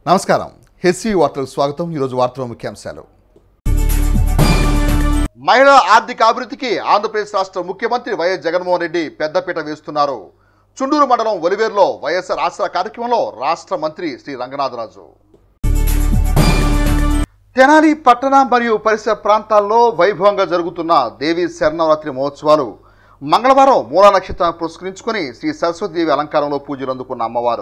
నమస్కారం హెచ్సి వార్తలకు స్వాగతం ఈరోజు వార్తల ముఖ్యాంశాలు మహిళా ఆర్థిక అభివృద్ధికి ఆంధ్రప్రదేశ్ రాష్ట్ర ముఖ్యమంత్రి వైఎస్ జగన్మోహన్ రెడ్డి పెద్దపీట వేస్తున్నారు చుండూరు మండలం ఒలివేరులో వైఎస్ఆర్ ఆసరా కార్యక్రమంలో రాష్ట్ర మంత్రి శ్రీ రంగనాథరాజు తెనాలి పట్టణ మరియు పరిసర ప్రాంతాల్లో వైభవంగా జరుగుతున్న దేవి శరణవరాత్రి మహోత్సవాలు మంగళవారం మూలా నక్షత్రాన్ని పురస్కరించుకొని శ్రీ సరస్వతీదేవి అలంకారంలో పూజలు అందుకున్న అమ్మవారు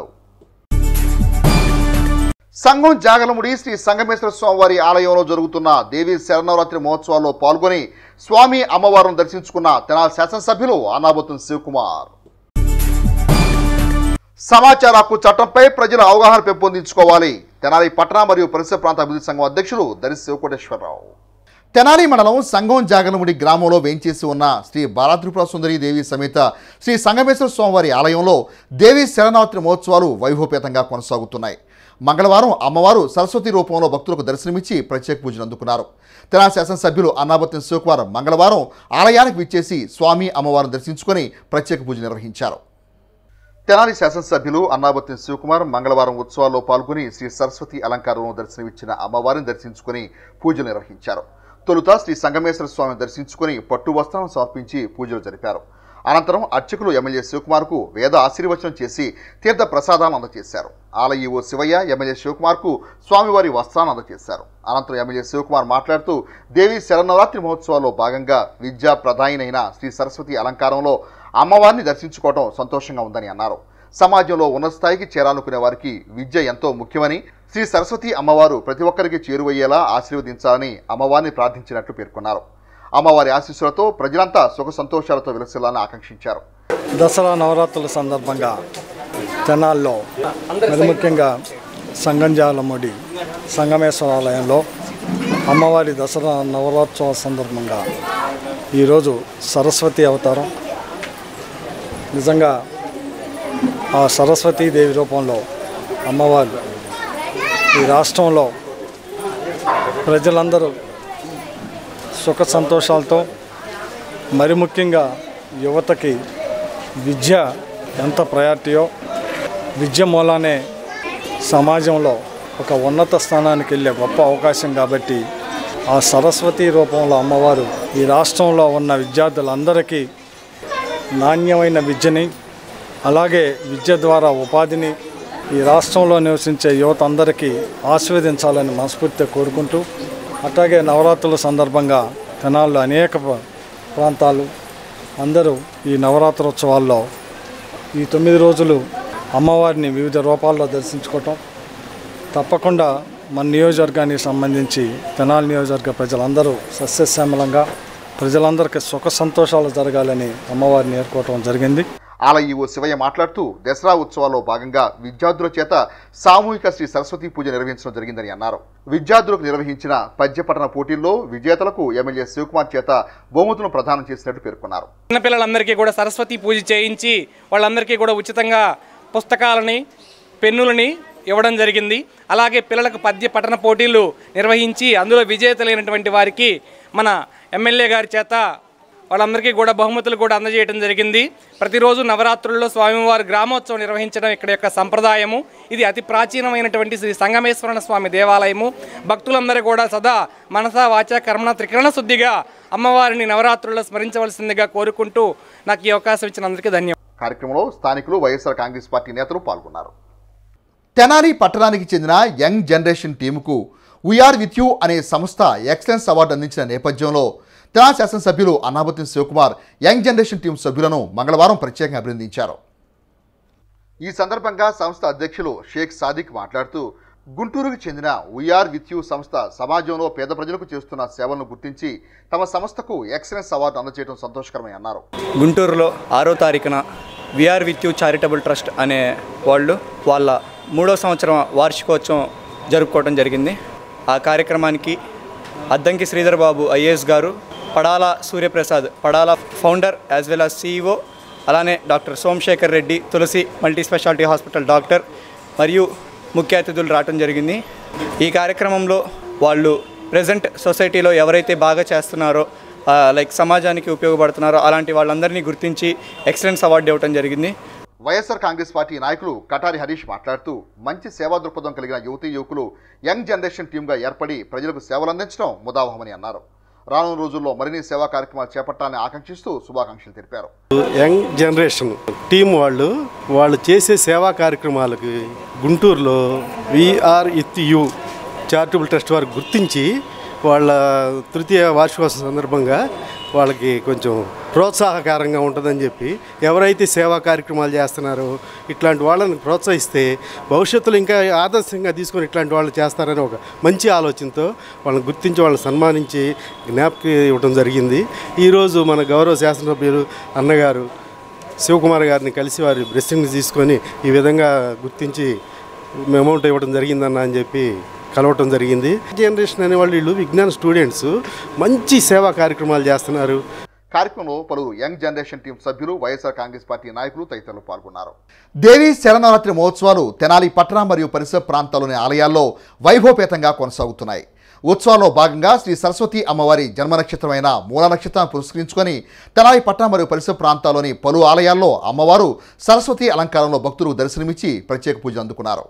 సంఘం జాగలముడి శ్రీ సంగమేశ్వర స్వామివారి ఆలయంలో జరుగుతున్న దేవి శరణవరాత్రి మహోత్సవాల్లో పాల్గొని స్వామి అమ్మవారిని దర్శించుకున్న తెనాలి శాసనసభ్యులు అనాబతున్ శివకుమార్ సమాచార హక్కు చట్టంపై ప్రజలు అవగాహన పెంపొందించుకోవాలి తెనాలి పట్టణ మరియు పరిసర ప్రాంత అభివృద్ధి సంఘం అధ్యక్షులు దరి శివకోటేశ్వరరావు తెనాలి మండలం సంగం జాగలముడి గ్రామంలో వేంచేసి ఉన్న శ్రీ బాలాత్రిపుర సుందరి దేవి సమేత శ్రీ సంగమేశ్వర స్వామివారి ఆలయంలో దేవి శరణవరాత్రి మహోత్సవాలు వైభవపేతంగా కొనసాగుతున్నాయి మంగళవారం అమ్మవారు సరస్వతి రూపంలో భక్తులకు దర్శనమిచ్చి ప్రత్యేక పూజలు అందుకున్నారు తెనాలి శాసనసభ్యులు అన్నాబత్తిన శివకుమార్ మంగళవారం ఆలయానికి విచ్చేసి స్వామి అమ్మవారిని దర్శించుకొని ప్రత్యేక పూజలు నిర్వహించారు తెనాలి శాసనసభ్యులు అన్నాబత్తిన శివకుమార్ మంగళవారం ఉత్సవాల్లో పాల్గొని శ్రీ సరస్వతి అలంకారంలో దర్శనమిచ్చిన అమ్మవారిని దర్శించుకొని పూజలు నిర్వహించారు తొలుత శ్రీ సంగమేశ్వర స్వామిని దర్శించుకొని పట్టు వస్త్రం సమర్పించి పూజలు జరిపారు అనంతరం అర్చకులు ఎమ్మెల్యే శివకుమార్కు వేద ఆశీర్వచనం చేసి తీర్థ ప్రసాదాలను అందజేశారు ఆలయ ఓ శివయ్య ఎమ్మెల్యే శివకుమార్కు స్వామివారి వస్త్రాన్ని అందజేశారు అనంతరం ఎమ్మెల్యే శివకుమార్ మాట్లాడుతూ దేవి శరన్నవరాత్రి మహోత్సవాల్లో భాగంగా విద్యా ప్రధాయినైన శ్రీ సరస్వతి అలంకారంలో అమ్మవారిని దర్శించుకోవడం సంతోషంగా ఉందని అన్నారు సమాజంలో ఉన్నత స్థాయికి చేరాలనుకునే వారికి విద్య ఎంతో ముఖ్యమని శ్రీ సరస్వతి అమ్మవారు ప్రతి ఒక్కరికి చేరువయ్యేలా ఆశీర్వదించాలని అమ్మవారిని ప్రార్థించినట్లు పేర్కొన్నారు అమ్మవారి ఆశీస్సులతో ప్రజలంతా సుఖ సంతోషాలతో విలసిల్లాలని ఆకాంక్షించారు దసరా నవరాత్రుల సందర్భంగా తెనాల్లో మరి ముఖ్యంగా సంగంజాలముడి సంగమేశ్వర ఆలయంలో అమ్మవారి దసరా నవరాత్రోత్సవ సందర్భంగా ఈరోజు సరస్వతి అవతారం నిజంగా ఆ సరస్వతీదేవి రూపంలో అమ్మవారు ఈ రాష్ట్రంలో ప్రజలందరూ సుఖ సంతోషాలతో మరి ముఖ్యంగా యువతకి విద్య ఎంత ప్రయారిటీయో విద్య మూలానే సమాజంలో ఒక ఉన్నత స్థానానికి వెళ్ళే గొప్ప అవకాశం కాబట్టి ఆ సరస్వతి రూపంలో అమ్మవారు ఈ రాష్ట్రంలో ఉన్న విద్యార్థులందరికీ నాణ్యమైన విద్యని అలాగే విద్య ద్వారా ఉపాధిని ఈ రాష్ట్రంలో నివసించే యువత అందరికీ ఆస్వాదించాలని మనస్ఫూర్తిగా కోరుకుంటూ అట్లాగే నవరాత్రుల సందర్భంగా తెనాల్లో అనేక ప్ర- ప్రాంతాలు అందరూ ఈ నవరాత్రోత్సవాల్లో ఈ తొమ్మిది రోజులు అమ్మవారిని వివిధ రూపాల్లో దర్శించుకోవటం తప్పకుండా మన నియోజకవర్గానికి సంబంధించి తెనాలి నియోజకవర్గ ప్రజలందరూ సస్యశ్యామలంగా ప్రజలందరికీ సుఖ సంతోషాలు జరగాలని అమ్మవారిని ఏర్కోవటం జరిగింది ఆలయ ఓ శివయ్య మాట్లాడుతూ దసరా ఉత్సవాల్లో భాగంగా విద్యార్థుల చేత సామూహిక శ్రీ సరస్వతి పూజ నిర్వహించడం జరిగిందని అన్నారు విద్యార్థులకు నిర్వహించిన పద్యపఠన పోటీల్లో విజేతలకు ఎమ్మెల్యే శివకుమార్ చేత బహుమతులను ప్రదానం చేసినట్టు పేర్కొన్నారు చిన్నపిల్లలందరికీ కూడా సరస్వతి పూజ చేయించి వాళ్ళందరికీ కూడా ఉచితంగా పుస్తకాలని పెన్నులని ఇవ్వడం జరిగింది అలాగే పిల్లలకు పద్య పఠన పోటీలు నిర్వహించి అందులో విజేతలైనటువంటి వారికి మన ఎమ్మెల్యే గారి చేత వాళ్ళందరికీ కూడా బహుమతులు కూడా అందజేయడం జరిగింది ప్రతిరోజు నవరాత్రుల్లో స్వామివారి గ్రామోత్సవం నిర్వహించడం ఇక్కడ యొక్క సంప్రదాయము ఇది అతి ప్రాచీనమైనటువంటి శ్రీ సంగమేశ్వర స్వామి దేవాలయము భక్తులందరూ కూడా సదా మనస వాచ కర్మణ త్రికరణ శుద్ధిగా అమ్మవారిని నవరాత్రుల్లో స్మరించవలసిందిగా కోరుకుంటూ నాకు ఈ అవకాశం ఇచ్చిన అందరికీ ధన్యవాదాలు కార్యక్రమంలో స్థానికులు వైఎస్ఆర్ కాంగ్రెస్ పార్టీ నేతలు పాల్గొన్నారు తెనాలి పట్టణానికి చెందిన యంగ్ జనరేషన్ టీముకు వీఆర్ విత్ యూ అనే సంస్థ ఎక్సలెన్స్ అవార్డు అందించిన నేపథ్యంలో తెనాలి శాసనసభ్యులు Annabathuni Sivakumar young generation team సభ్యులను మంగళవారం ప్రత్యేకంగా అభినందించారు ఈ సందర్భంగా సంస్థ అధ్యక్షులు షేక్ సాదిక్ మాట్లాడుతూ గుంటూరుకు చెందిన వీఆర్ విత్ యూ సంస్థ సమాజంలో పేద ప్రజలకు చేస్తున్న సేవలను గుర్తించి తమ సంస్థకు ఎక్సలెన్స్ అవార్డు అందజేయడం సంతోషకరమని అన్నారు గుంటూరులో ఆరో తారీఖున VR with you charitable trust అనే వాళ్ళు వాళ్ళ మూడో సంవత్సరం వార్షికోత్సవం జరుపుకోవడం జరిగింది ఆ కార్యక్రమానికి అద్దంకి శ్రీధర్ బాబు ఐఏఎస్ గారు Padala Suryaprasad Padala founder as well as CEO అలానే doctor Somasekhar Reddy Tulasi multi speciality hospital doctor మరియు ముఖ్య అతిథులు రావటం జరిగింది ఈ కార్యక్రమంలో వాళ్ళు ప్రజెంట్ సొసైటీలో ఎవరైతే బాగా చేస్తున్నారో లైక్ సమాజానికి ఉపయోగపడుతున్నారో అలాంటి వాళ్ళందరినీ గుర్తించి ఎక్సలెన్స్ అవార్డు ఇవ్వటం జరిగింది వైఎస్ఆర్ కాంగ్రెస్ పార్టీ నాయకులు కటారి హరీష్ మాట్లాడుతూ మంచి సేవా దృక్పథం కలిగిన యువతీ యువకులు యంగ్ జనరేషన్ టీంగా ఏర్పడి ప్రజలకు సేవలు అందించడం ముదావహమని అన్నారు రానున్న రోజుల్లో మరిన్ని సేవా కార్యక్రమాలు చేపట్టాలని ఆకాంక్షిస్తూ శుభాకాంక్షలు తెలిపారు యంగ్ జనరేషన్ టీం వాళ్ళు వాళ్ళు చేసే సేవా కార్యక్రమాలకి గుంటూరులో VR with you charitable trust వారు గుర్తించి వాళ్ళ తృతీయ వార్షికోత్సవం సందర్భంగా వాళ్ళకి కొంచెం ప్రోత్సాహకరంగా ఉంటుందని చెప్పి ఎవరైతే సేవా కార్యక్రమాలు చేస్తున్నారో ఇట్లాంటి వాళ్ళని ప్రోత్సహిస్తే భవిష్యత్తులో ఇంకా ఆదర్శంగా తీసుకొని ఇట్లాంటి వాళ్ళు చేస్తారని ఒక మంచి ఆలోచనతో వాళ్ళని గుర్తించి వాళ్ళని సన్మానించి జ్ఞాపకం ఇవ్వడం జరిగింది ఈరోజు మన గౌరవ శాసనసభ్యులు అన్నగారు శివకుమార్ గారిని కలిసి వారి బ్లెస్సింగ్స్ తీసుకొని ఈ విధంగా గుర్తించి అమౌంట్ ఇవ్వడం జరిగిందన్న అని చెప్పి కలవటం జరిగింది జనరేషన్ అనే వాళ్ళు వీళ్ళు విజ్ఞాన స్టూడెంట్స్ మంచి సేవా కార్యక్రమాలు చేస్తున్నారు కార్యక్రమంలో పలువురు యంగ్ జనరేషన్ టీం సభ్యులు వైఎస్ఆర్ కాంగ్రెస్ పార్టీ నాయకులు తదితరులు పాల్గొన్నారు దేవి శరణవరాత్రి మహోత్సవాలు తెనాలి పట్టణ మరియు పరిసర ప్రాంతాల్లోని ఆలయాల్లో వైభవపేతంగా కొనసాగుతున్నాయి ఉత్సవాల్లో భాగంగా శ్రీ సరస్వతి అమ్మవారి జన్మ నక్షత్రమైన మూల నక్షత్రాన్ని పురస్కరించుకొని తెనాలి పట్టణ మరియు పరిసర ప్రాంతాల్లోని పలు ఆలయాల్లో అమ్మవారు సరస్వతి అలంకారంలో భక్తులు దర్శనమిచ్చి ప్రత్యేక పూజలు అందుకున్నారు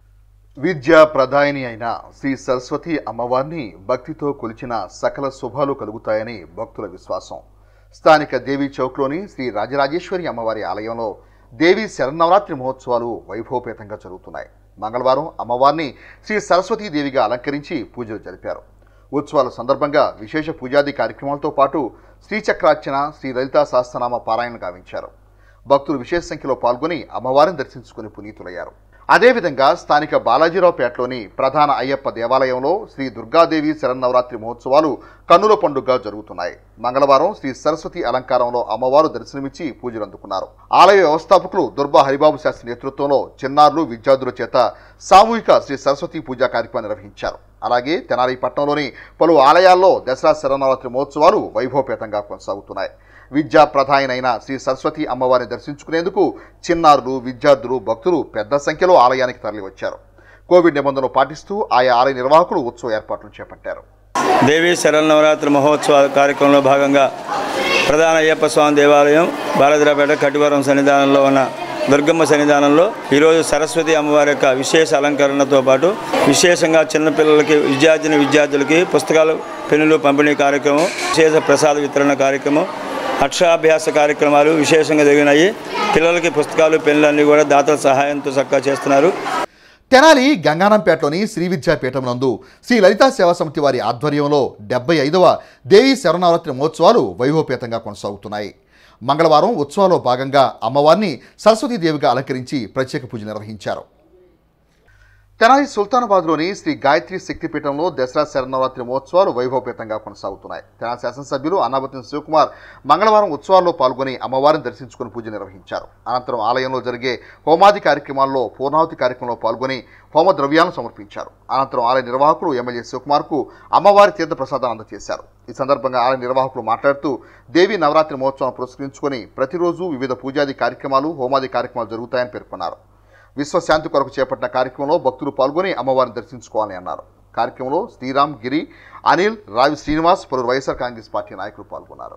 విద్యా ప్రదాయిని అయిన శ్రీ సరస్వతి అమ్మవారిని భక్తితో కొలిచిన సకల శుభాలు కలుగుతాయని భక్తుల విశ్వాసం స్థానిక దేవీ చౌక్లోని శ్రీ రాజరాజేశ్వరి అమ్మవారి ఆలయంలో దేవి శరన్నవరాత్రి మహోత్సవాలు వైభవపేతంగా జరుగుతున్నాయి మంగళవారం అమ్మవారిని శ్రీ సరస్వతీ దేవిగా అలంకరించి పూజలు జరిపారు ఉత్సవాల సందర్భంగా విశేష పూజాది కార్యక్రమాలతో పాటు శ్రీచక్రార్చన శ్రీ లలితా సహస్రనామ పారాయణ గావించారు భక్తులు విశేష సంఖ్యలో పాల్గొని అమ్మవారిని దర్శించుకుని పునీతులయ్యారు అదేవిధంగా స్థానిక బాలాజీరావుపేటలోని ప్రధాన అయ్యప్ప దేవాలయంలో శ్రీ దుర్గాదేవి శరన్నవరాత్రి మహోత్సవాలు కన్నుల పండుగగా జరుగుతున్నాయి మంగళవారం శ్రీ సరస్వతి అలంకారంలో అమ్మవారు దర్శనమిచ్చి పూజలు అందుకున్నారు ఆలయ వ్యవస్థాపకులు దుర్బా హరిబాబు శాస్త్రి నేతృత్వంలో చిన్నారులు విద్యార్థుల చేత సామూహిక శ్రీ సరస్వతి పూజా కార్యక్రమం నిర్వహించారు అలాగే తెనాలి పట్టణంలోని పలు ఆలయాల్లో దసరా శరన్నవరాత్రి మహోత్సవాలు వైభవపేతంగా కొనసాగుతున్నాయి విద్యా ప్రధానైన శ్రీ సరస్వతి అమ్మవారిని దర్శించుకునేందుకు చిన్నారులు విద్యార్థులు భక్తులు పెద్ద సంఖ్యలో ఆలయానికి తరలివచ్చారు కోవిడ్ నిబంధనలు పాటిస్తూ ఆయా ఆలయ నిర్వాహకులు ఉత్సవ ఏర్పాట్లు చేపట్టారు దేవీ శరన్నవరాత్రి మహోత్సవ కార్యక్రమంలో భాగంగా ప్రధాన అయ్యప్ప స్వామి దేవాలయం బాలద్రాపేట కటివరం సన్నిధానంలో ఉన్న దుర్గమ్మ సన్నిధానంలో ఈరోజు సరస్వతి అమ్మవారి యొక్క విశేష అలంకరణతో పాటు విశేషంగా చిన్నపిల్లలకి విద్యార్థిని విద్యార్థులకి పుస్తకాలు పెన్నులు పంపిణీ కార్యక్రమం విశేష ప్రసాద వితరణ కార్యక్రమం అక్షరాభ్యాస కార్యక్రమాలు విశేషంగా జరిగినాయి పిల్లలకి పుస్తకాలు పెన్నులు అన్నీ కూడా దాతల సహాయంతో చక్కగా చేస్తున్నారు తెనాలి గంగానంపేటలోని శ్రీ విద్యాపీఠం నందు శ్రీ లలితా సేవా సమితి వారి ఆధ్వర్యంలో డెబ్బై ఐదవ దేవీ శరణవరాత్రి మహోత్సవాలు వైభవపేతంగా కొనసాగుతున్నాయి మంగళవారం ఉత్సవాల్లో భాగంగా అమ్మవారిని సరస్వతీదేవిగా అలంకరించి ప్రత్యేక పూజ నిర్వహించారు తెనాలి సుల్తానాబాద్లోని శ్రీ గాయత్రి శక్తిపీఠంలో దసరా శరణవరాత్రి మహోత్సవాలు వైభవపేతంగా కొనసాగుతున్నాయి తెనాలి శాసనసభ్యులు అన్నాబతిన శివకుమార్ మంగళవారం ఉత్సవాల్లో పాల్గొని అమ్మవారిని దర్శించుకుని పూజ నిర్వహించారు అనంతరం ఆలయంలో జరిగే హోమాది కార్యక్రమాల్లో పూర్ణావతి కార్యక్రమంలో పాల్గొని హోమ ద్రవ్యాలను సమర్పించారు అనంతరం ఆలయ నిర్వాహకులు ఎమ్మెల్యే శివకుమార్కు అమ్మవారి తీర్థ ప్రసాదాన్ని అందజేశారు ఈ సందర్భంగా ఆలయ నిర్వాహకులు మాట్లాడుతూ దేవి నవరాత్రి మహోత్సవం పురస్కరించుకొని ప్రతిరోజు వివిధ పూజాది కార్యక్రమాలు హోమాది కార్యక్రమాలు జరుగుతాయని పేర్కొన్నారు విశ్వశాంతి కొరకు చేపట్టిన కార్యక్రమంలో భక్తులు పాల్గొని అమ్మవారిని దర్శించుకోవాలని అన్నారు కార్యక్రమంలో శ్రీరామ్ గిరి అనిల్ రావి శ్రీనివాస్ పలువురు వైఎస్ఆర్ కాంగ్రెస్ పార్టీ నాయకులు పాల్గొన్నారు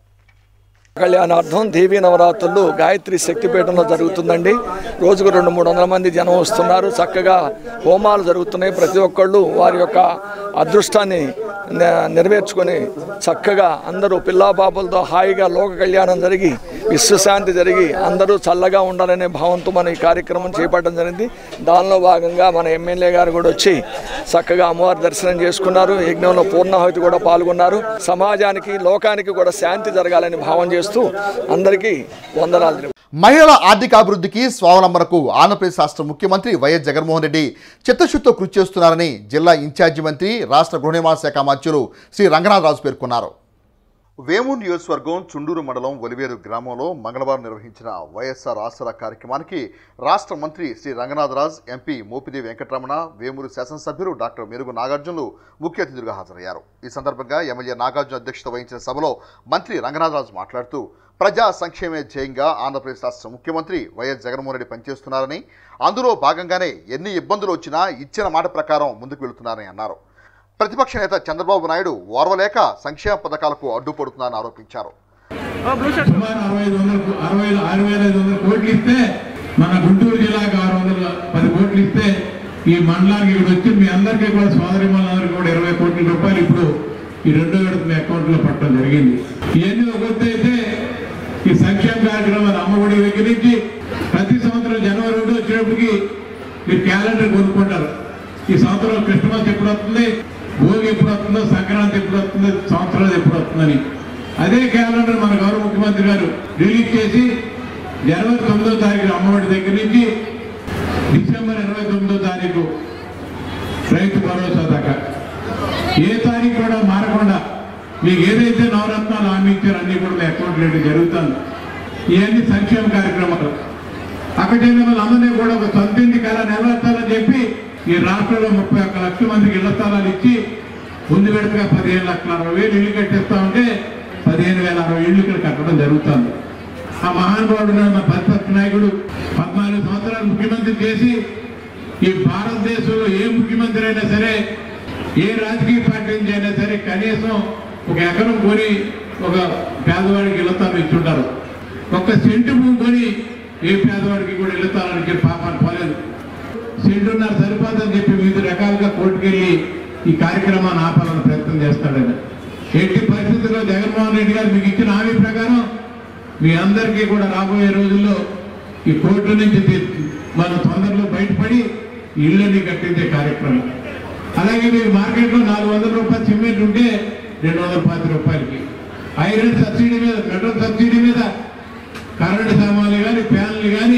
కళ్యాణార్థం దేవీ నవరాత్రులు గాయత్రి శక్తిపీఠంలో జరుగుతుందండి రోజుకు రెండు మూడు వందల మంది జనం వస్తున్నారు చక్కగా హోమాలు జరుగుతున్నాయి ప్రతి ఒక్కళ్ళు వారి యొక్క అదృష్టాన్ని నె- నెరవేర్చుకొని చక్కగా అందరూ పిల్లా పాపలతో హాయిగా లోక కళ్యాణం జరిగి విశ్వశాంతి జరిగి అందరూ చల్లగా ఉండాలనే భావంతో మనం ఈ కార్యక్రమం చేపట్టడం జరిగింది దానిలో భాగంగా మన ఎమ్మెల్యే గారు కూడా వచ్చి చక్కగా అమ్మవారి దర్శనం చేసుకున్నారు యజ్ఞంలో పూర్ణాహుతి కూడా పాల్గొన్నారు సమాజానికి లోకానికి కూడా శాంతి జరగాలని భావం చేస్తూ అందరికీ వందనాలు తెలుపు- మహిళల ఆర్థికాభివృద్ధికి స్వావలంబనకు ఆంధ్రప్రదేశ్ రాష్ట్ర ముఖ్యమంత్రి వైఎస్ జగన్మోహన్ రెడ్డి చిత్తశుద్ధితో కృషి చేస్తున్నారని జిల్లా ఇన్ఛార్జి మంత్రి రాష్ట్ర గృహ నిర్మాణ శాఖ మంత్రులు శ్రీ రంగనాథరాజు పేర్కొన్నారు వేమూరు నియోజకవర్గం చుండూరు మండలం ఒలివేరు గ్రామంలో మంగళవారం నిర్వహించిన వైఎస్ఆర్ ఆసరా కార్యక్రమానికి రాష్ట్ర మంత్రి శ్రీ రంగనాథరాజ్ ఎంపీ మోపిదేవి వెంకటరమణ వేమూరు శాసనసభ్యులు డాక్టర్ మెరుగు నాగార్జునులు ముఖ్య అతిథులుగా హాజరయ్యారు ఈ సందర్భంగా ఎమ్మెల్యే నాగార్జున అధ్యక్షత వహించిన సభలో మంత్రి రంగనాథరాజు మాట్లాడుతూ ప్రజా సంక్షేమే ధ్యేయంగా ఆంధ్రప్రదేశ్ రాష్ట్ర ముఖ్యమంత్రి వైఎస్ జగన్మోహన్ రెడ్డి పనిచేస్తున్నారని అందులో భాగంగానే ఎన్ని ఇబ్బందులు వచ్చినా ఇచ్చిన మాట ప్రకారం ముందుకు వెళుతున్నారని అన్నారు ప్రతిపక్ష నేత చంద్రబాబు నాయుడు ఓర్వలేక సంక్షేమ పథకాలకు అడ్డుపడుతున్నారని ఆరోపించారు సుమారు అరవై ఐదు వందల అరవై ఆరు వేల ఐదు వందల కోట్లు ఇస్తే మన గుంటూరు జిల్లాకు ఆరు వందల పది కోట్లు ఇస్తే ఈ మండలానికి ఇక్కడ వచ్చి మీ అందరికీ కూడా సోదరి మనందరికీ కూడా ఇరవై కోట్ల రూపాయలు ఇప్పుడు ఈ రెండో విడత మీ అకౌంట్లో పట్టడం జరిగింది ఇవన్నీ ఒక ఎత్తు అయితే ఈ సంక్షేమ కార్యక్రమాలు అమ్మఒడి దగ్గర నుంచి ప్రతి సంవత్సరం జనవరి రెండు వచ్చేటప్పటికి మీరు క్యాలెండర్ కొనుక్కుంటారు ఈ సంవత్సరం క్రిస్మస్ ఎప్పుడు వస్తుంది భోగి ఎప్పుడు వస్తుందో సంక్రాంతి ఎప్పుడు వస్తుందో సంవత్సరాలు ఎప్పుడు వస్తుందని అదే క్యాలెండర్ మన గౌరవ ముఖ్యమంత్రి గారు రిలీజ్ చేసి జనవరి తొమ్మిదో తారీఖు అమ్మఒడి దగ్గర నుంచి డిసెంబర్ ఇరవై తొమ్మిదో తారీఖు రైతు భరోసా దాకా ఏ తారీఖు కూడా మారకుండా మీకు ఏదైతే నవరత్నాలు హామీ ఇచ్చారో అన్ని కూడా మీ అకౌంట్ వేయడం జరుగుతుంది ఇవన్నీ సంక్షేమ కార్యక్రమాలు అక్కడ వాళ్ళు అందరినీ కూడా ఒక సొంత ఇంటికి ఎలా నెలవేర్చాలని చెప్పి ఈ రాష్ట్రంలో ముప్పై ఒక్క లక్షల మందికి ఇళ్ల స్థలాలు ఇచ్చి ముందు విడతగా పదిహేను లక్షల అరవై వేలు ఇల్లు కట్టిస్తా ఉంటే పదిహేను వేల అరవై ఇళ్ళు ఇక్కడ కట్టడం జరుగుతుంది ఆ మహానుభావుడు మన ప్రతిపక్ష నాయకుడు పద్నాలుగు సంవత్సరాలు ముఖ్యమంత్రి చేసి ఈ భారతదేశంలో ఏ ముఖ్యమంత్రి అయినా సరే ఏ రాజకీయ పార్టీ నుంచి అయినా సరే కనీసం ఒక ఎకరం కొని ఒక పేదవాడికి ఇళ్లతాను ఇచ్చుంటారు ఒక్క సెంటు భూమి కొని ఏ పేదవాడికి కూడా ఇళ్లతానని చెప్పి పాపాన్ని పోలేదు సెంటున్నర సరిపోదని చెప్పి వివిధ రకాలుగా కోర్టుకెళ్ళి ఈ కార్యక్రమాన్ని ఆపాలని ప్రయత్నం చేస్తాడని ఎట్టి పరిస్థితుల్లో జగన్మోహన్ రెడ్డి గారు మీకు ఇచ్చిన హామీ ప్రకారం మీ అందరికీ కూడా రాబోయే రోజుల్లో ఈ కోర్టు నుంచి తీ- మనం తొందరలో బయటపడి ఇళ్ళని కట్టించే కార్యక్రమం అలాగే మీరు మార్కెట్లో నాలుగు వందల రూపాయలు సిమెంట్ ఉంటే రెండు వందల పది రూపాయలకి ఐరన్ సబ్సిడీ మీద పెట్రోల్ సబ్సిడీ మీద కరెంటు సామాన్లు కానీ ఫ్యాన్లు కానీ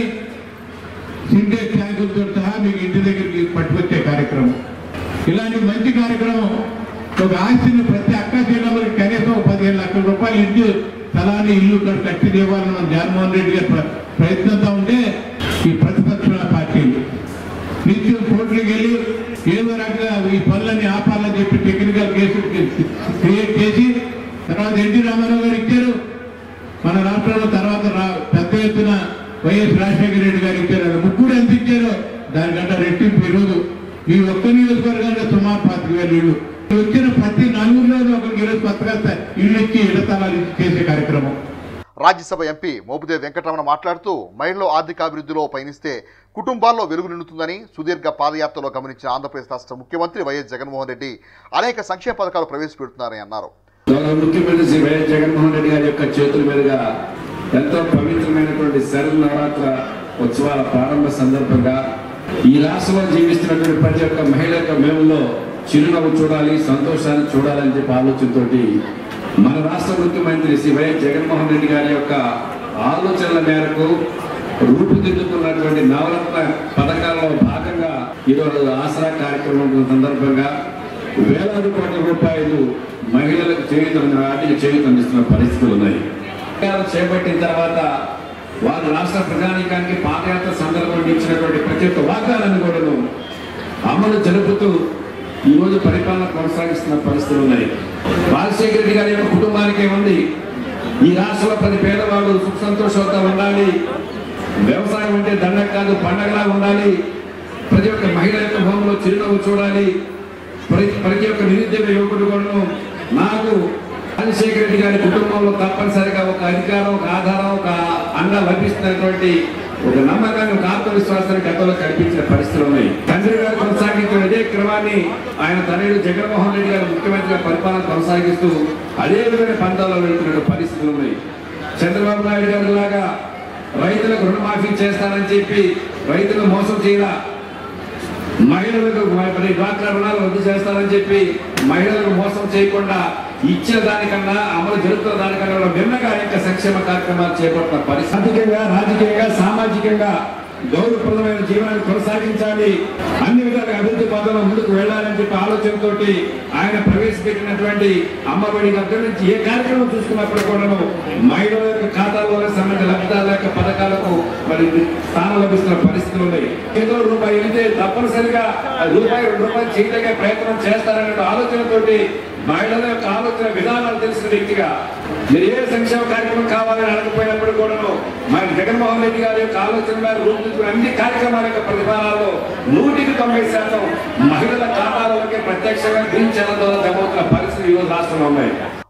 సింటెక్స్ ట్యాంకులతో సహా మీకు ఇంటి దగ్గరికి పట్టుకొచ్చే కార్యక్రమం ఇలాంటి మంచి కార్యక్రమం ఒక ఆస్తిని ప్రతి అక్క చెల్లెమ్మకి కనీసం ఒక పదిహేను లక్షల రూపాయలు ఇంటి స్థలాన్ని ఇల్లు ఇక్కడ కట్టి ఇవ్వాలని మన జగన్మోహన్ రెడ్డి గారు ప్ర- ప్రయత్నంతో ఉంటే ఈ ప్రతిపక్ష పార్టీలు నిత్యం కోర్టులకు వెళ్ళి ఏదో రకంగా ఈ పనులన్నీ ఆపాలని చెప్పి టెక్నికల్ కేసులు క్రియేట్ చేసి తర్వాత ఎన్టీ రామారావు గారు ఇచ్చారు మన రాష్ట్రంలో తర్వాత రా- పెద్ద ఎత్తున వైఎస్ రాజశేఖర రెడ్డి గారు ఇచ్చారు అది ముగ్గురు ఎంత ఇచ్చారో దానికంటే రెట్టింపు ఈరోజు ఈ ఒక్క నియోజకవర్గంలో సుమారు పాతిక వేల ఇళ్ళు వచ్చిన ప్రతి నలుగురిలో ఒకరికి ఈరోజు కొత్తగా ఇల్లు ఇచ్చి ఇళ్ల స్థలాలు ఇచ్చి చేసే కార్యక్రమం రాజ్యసభ ఎంపీ మోపుదేవి వెంకటరమణ మాట్లాడుతూ మహిళలు ఆర్థికాభివృద్ధిలో పయనిస్తే కుటుంబాల్లో వెలుగు నిండుతుందని సుదీర్ఘ పాదయాత్రలో గమనించిన ఆంధ్రప్రదేశ్ రాష్ట్ర ముఖ్యమంత్రి వైఎస్ జగన్మోహన్ రెడ్డి అనేక సంక్షేమ పథకాలు ప్రవేశపెడుతున్నారని అన్నారు గౌరవ ముఖ్యమంత్రి శ్రీ వైఎస్ జగన్మోహన్ రెడ్డి గారి యొక్క చేతుల మీదుగా ఎంతో పవిత్రమైనటువంటి శరద్ నవరాత్ర ఉత్సవాల ప్రారంభ సందర్భంగా ఈ రాష్ట్రంలో జీవిస్తున్నటువంటి ప్రతి ఒక్క మహిళ యొక్క మేములో చిరునవ్వు చూడాలి సంతోషాన్ని చూడాలని చెప్పి ఆలోచనతోటి మన రాష్ట్ర ముఖ్యమంత్రి శ్రీ వైఎస్ జగన్మోహన్ రెడ్డి గారి యొక్క ఆలోచనల మేరకు రూపుదిద్దుకున్నటువంటి నవరత్న పథకాల్లో భాగంగా ఈరోజు ఆసరా కార్యక్రమం సందర్భంగా వేలాది కోట్ల రూపాయలు మహిళలకు చేయుత ఆర్థిక చేయుత అందిస్తున్న పరిస్థితులు ఉన్నాయి అధికారం చేపట్టిన తర్వాత వారు రాష్ట్ర ప్రజానీకానికి పాదయాత్ర సందర్భంగా ఇచ్చినటువంటి ప్రతి ఒక్క వాగ్దానాన్ని కూడాను అమలు జరుపుతూ ఈ రోజు పరిపాలన కొనసాగిస్తున్న పరిస్థితులు ఉన్నాయి రాజశేఖర రెడ్డి గారి యొక్క కుటుంబానికి ఏముంది ఈ రాష్ట్రంలో ప్రతి పేదవాళ్ళు సుఖ సంతోషంతో ఉండాలి వ్యవసాయం అంటే దండగ కాదు పండగలా ఉండాలి ప్రతి ఒక్క మహిళ యొక్క భూమిలో చిరునవ్వు చూడాలి ప్రతి ప్రతి ఒక్క నిరుద్యోగ యువకుడు కూడా నాకు రాజశేఖర రెడ్డి గారి కుటుంబంలో తప్పనిసరిగా ఒక అధికారం ఒక ఆధారం ఒక అండ లభిస్తున్నటువంటి ఒక నమ్మకాన్ని ఒక ఆత్మవిశ్వాసాన్ని గతంలో కల్పించిన పరిస్థితులు ఉన్నాయి తండ్రి గారు కొనసాగించిన ఇదే క్రమాన్ని ఆయన తనయుడు జగన్మోహన్ రెడ్డి గారు ముఖ్యమంత్రిగా పరిపాలన కొనసాగిస్తూ అదే విధమైన పంతాల్లో వెళ్తున్న పరిస్థితులు ఉన్నాయి చంద్రబాబు నాయుడు గారి లాగా రైతులకు రుణమాఫీ చేస్తానని చెప్పి రైతులు మోసం చేయాల మహిళలకు మరి డ్వాక్రా రుణాలు రద్దు చేస్తారని చెప్పి మహిళలకు మోసం చేయకుండా ఇచ్చిన దానికన్నా అమలు జరుగుతున్న దానికన్నా కూడా భిన్నగా అనేక సంక్షేమ కార్యక్రమాలు చేపడుతున్న పరిస్థితి ఆర్థికంగా రాజకీయంగా సామాజికంగా గౌరవప్రదమైన జీవనాన్ని కొనసాగించాలి అన్ని విధాలుగా అభివృద్ధి పదంలో ముందుకు వెళ్ళాలని చెప్పి ఆలోచనతోటి ఆయన ప్రవేశపెట్టినటువంటి అమ్మఒడి దగ్గర నుంచి ఏ కార్యక్రమం చూసుకున్నప్పుడు కూడాను మహిళల యొక్క ఖాతాలోనే సంబంధించిన లబ్ధిదారుల యొక్క పథకాలకు మరి స్థానం లభిస్తున్న పరిస్థితులు ఉన్నాయి ఏదో రూపాయి వెళ్తే తప్పనిసరిగా ఆ రూపాయి రెండు రూపాయలు చేయదగే ప్రయత్నం చేస్తారనే ఆలోచనతోటి మహిళల యొక్క ఆలోచన విధానాలు తెలిసిన వ్యక్తిగా మీరు ఏ సంక్షేమ కార్యక్రమం కావాలని అడగపోయినప్పుడు కూడాను మరి జగన్మోహన్ రెడ్డి గారి యొక్క ఆలోచన మేర రూపొందించిన అన్ని కార్యక్రమాల యొక్క ప్రతిఫలాల్లో నూటికి తొంభై శాతం మహిళల ఖాతాలలోకి ప్రత్యక్షంగా గ్రీన్ ఛానల్ ద్వారా జమ అవుతున్న పరిస్థితులు ఈ రోజు రాష్ట్రంలో ఉన్నాయి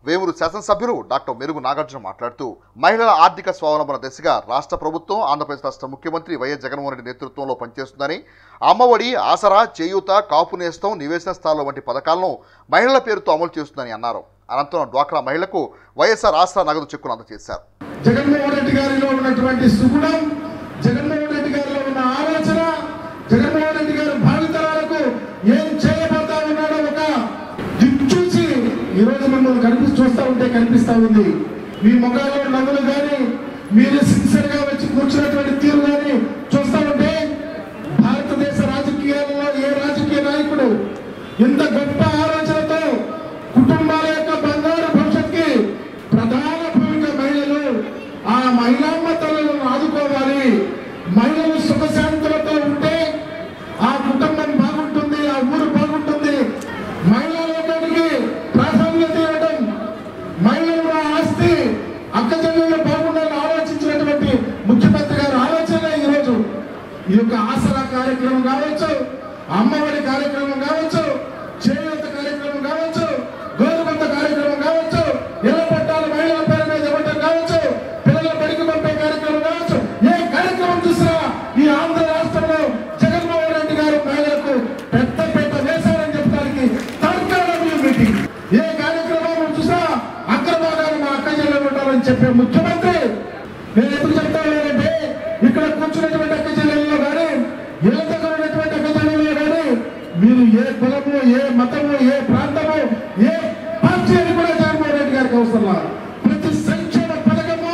వేమూరు శాసనసభ్యులు డాక్టర్ మెరుగు నాగార్జున మాట్లాడుతూ మహిళల ఆర్థిక స్వావలంబన దిశగా రాష్ట్ర ప్రభుత్వం ఆంధ్రప్రదేశ్ రాష్ట్ర ముఖ్యమంత్రి వైఎస్ జగన్మోహన్ రెడ్డి నేతృత్వంలో పనిచేస్తుందని అమ్మఒడి ఆసరా చేయూత కాపు నేస్తం నివేశన స్థాయిలో వంటి పథకాలను మహిళల పేరుతో అమలు చేస్తుందని అన్నారు అనంతరం డ్వాక్రా మహిళలకు వైఎస్ఆర్ ఆసరా నగదు చెక్కును అందజేశారు జగన్మోహన్ రెడ్డి గారిలో ఉన్నటువంటి సుగుణం జగన్మోహన్ రెడ్డి గారిలో ఉన్న ఆలోచన జగన్మోహన్ రెడ్డి గారు భావితరాలకు ఏం చేయబోతా ఉన్నాడో ఒక దిక్చూచి ఈ రోజు మిమ్మల్ని కనిపి చూస్తా ఉంటే కనిపిస్తా ఉంది మీ ముఖాల్లో నవ్వులు కానీ మీరు సిన్సియర్ గా వచ్చి కూర్చున్నటువంటి తీరు కానీ చూస్తా ఉంటే భారతదేశ రాజకీయాలలో ఏ రాజకీయ నాయకుడు ఇంత గొప్ప ఆలోచనతో కుటుంబాల యొక్క బంగారు భవిష్యత్కి ప్రధాన భూమిక మహిళలు ఆ మహిళామ్మ తల్లులను ఆదుకోవాలి మహిళలు సుఖశాంతులతో ఉంటే ఆ కుటుంబం బాగుంటుంది ఆ ఊరు బాగుంటుంది మహిళా లోకానికి ప్రాధాన్యత ఇవ్వడం మహిళల ఆస్తి అక్క చెల్లెళ్ళు బాగుండాలని ఆలోచించినటువంటి ముఖ్యమంత్రి గారి ఆలోచన ఈరోజు ఈ యొక్క ఆసరా కార్యక్రమం కావచ్చు అమ్మఒడి కార్యక్రమం కావచ్చు చేయూత కార్యక్రమం కావచ్చు గోరుకొంత కార్యక్రమం కావచ్చు ఇళ్ల పట్టాలు మహిళల పేరు మీద ఇవ్వటం కావచ్చు పిల్లల బడికి పంపే కార్యక్రమం కావచ్చు ఏ కార్యక్రమం చూసినా ఈ ఆంధ్ర రాష్ట్రంలో జగన్మోహన్ రెడ్డి గారు మహిళలకు పెద్ద పెద్ద వేశారని చెప్పడానికి తర్కాలం మీటింగ్ ఏ కార్యక్రమం చూసినా అగ్రభాగాలు మా అక్క చెల్లెలు ఉండాలని చెప్పే ముఖ్యమంత్రి నేను ఎందుకు చెప్తా ఉన్నానంటే ఇక్కడ కూర్చున్నటువంటి అక్క చెల్లెల్లో కానీ ఇళ్ళ దగ్గర ఉన్నటువంటి అక్క చెల్లెల్లో కానీ మీరు ఏ కులము ఏ మతము ఏ ప్రాంతము ఏ పార్టీ అని కూడా జగన్మోహన్ రెడ్డి గారికి అవసరం లేదు. ప్రతి సంక్షేమ పథకము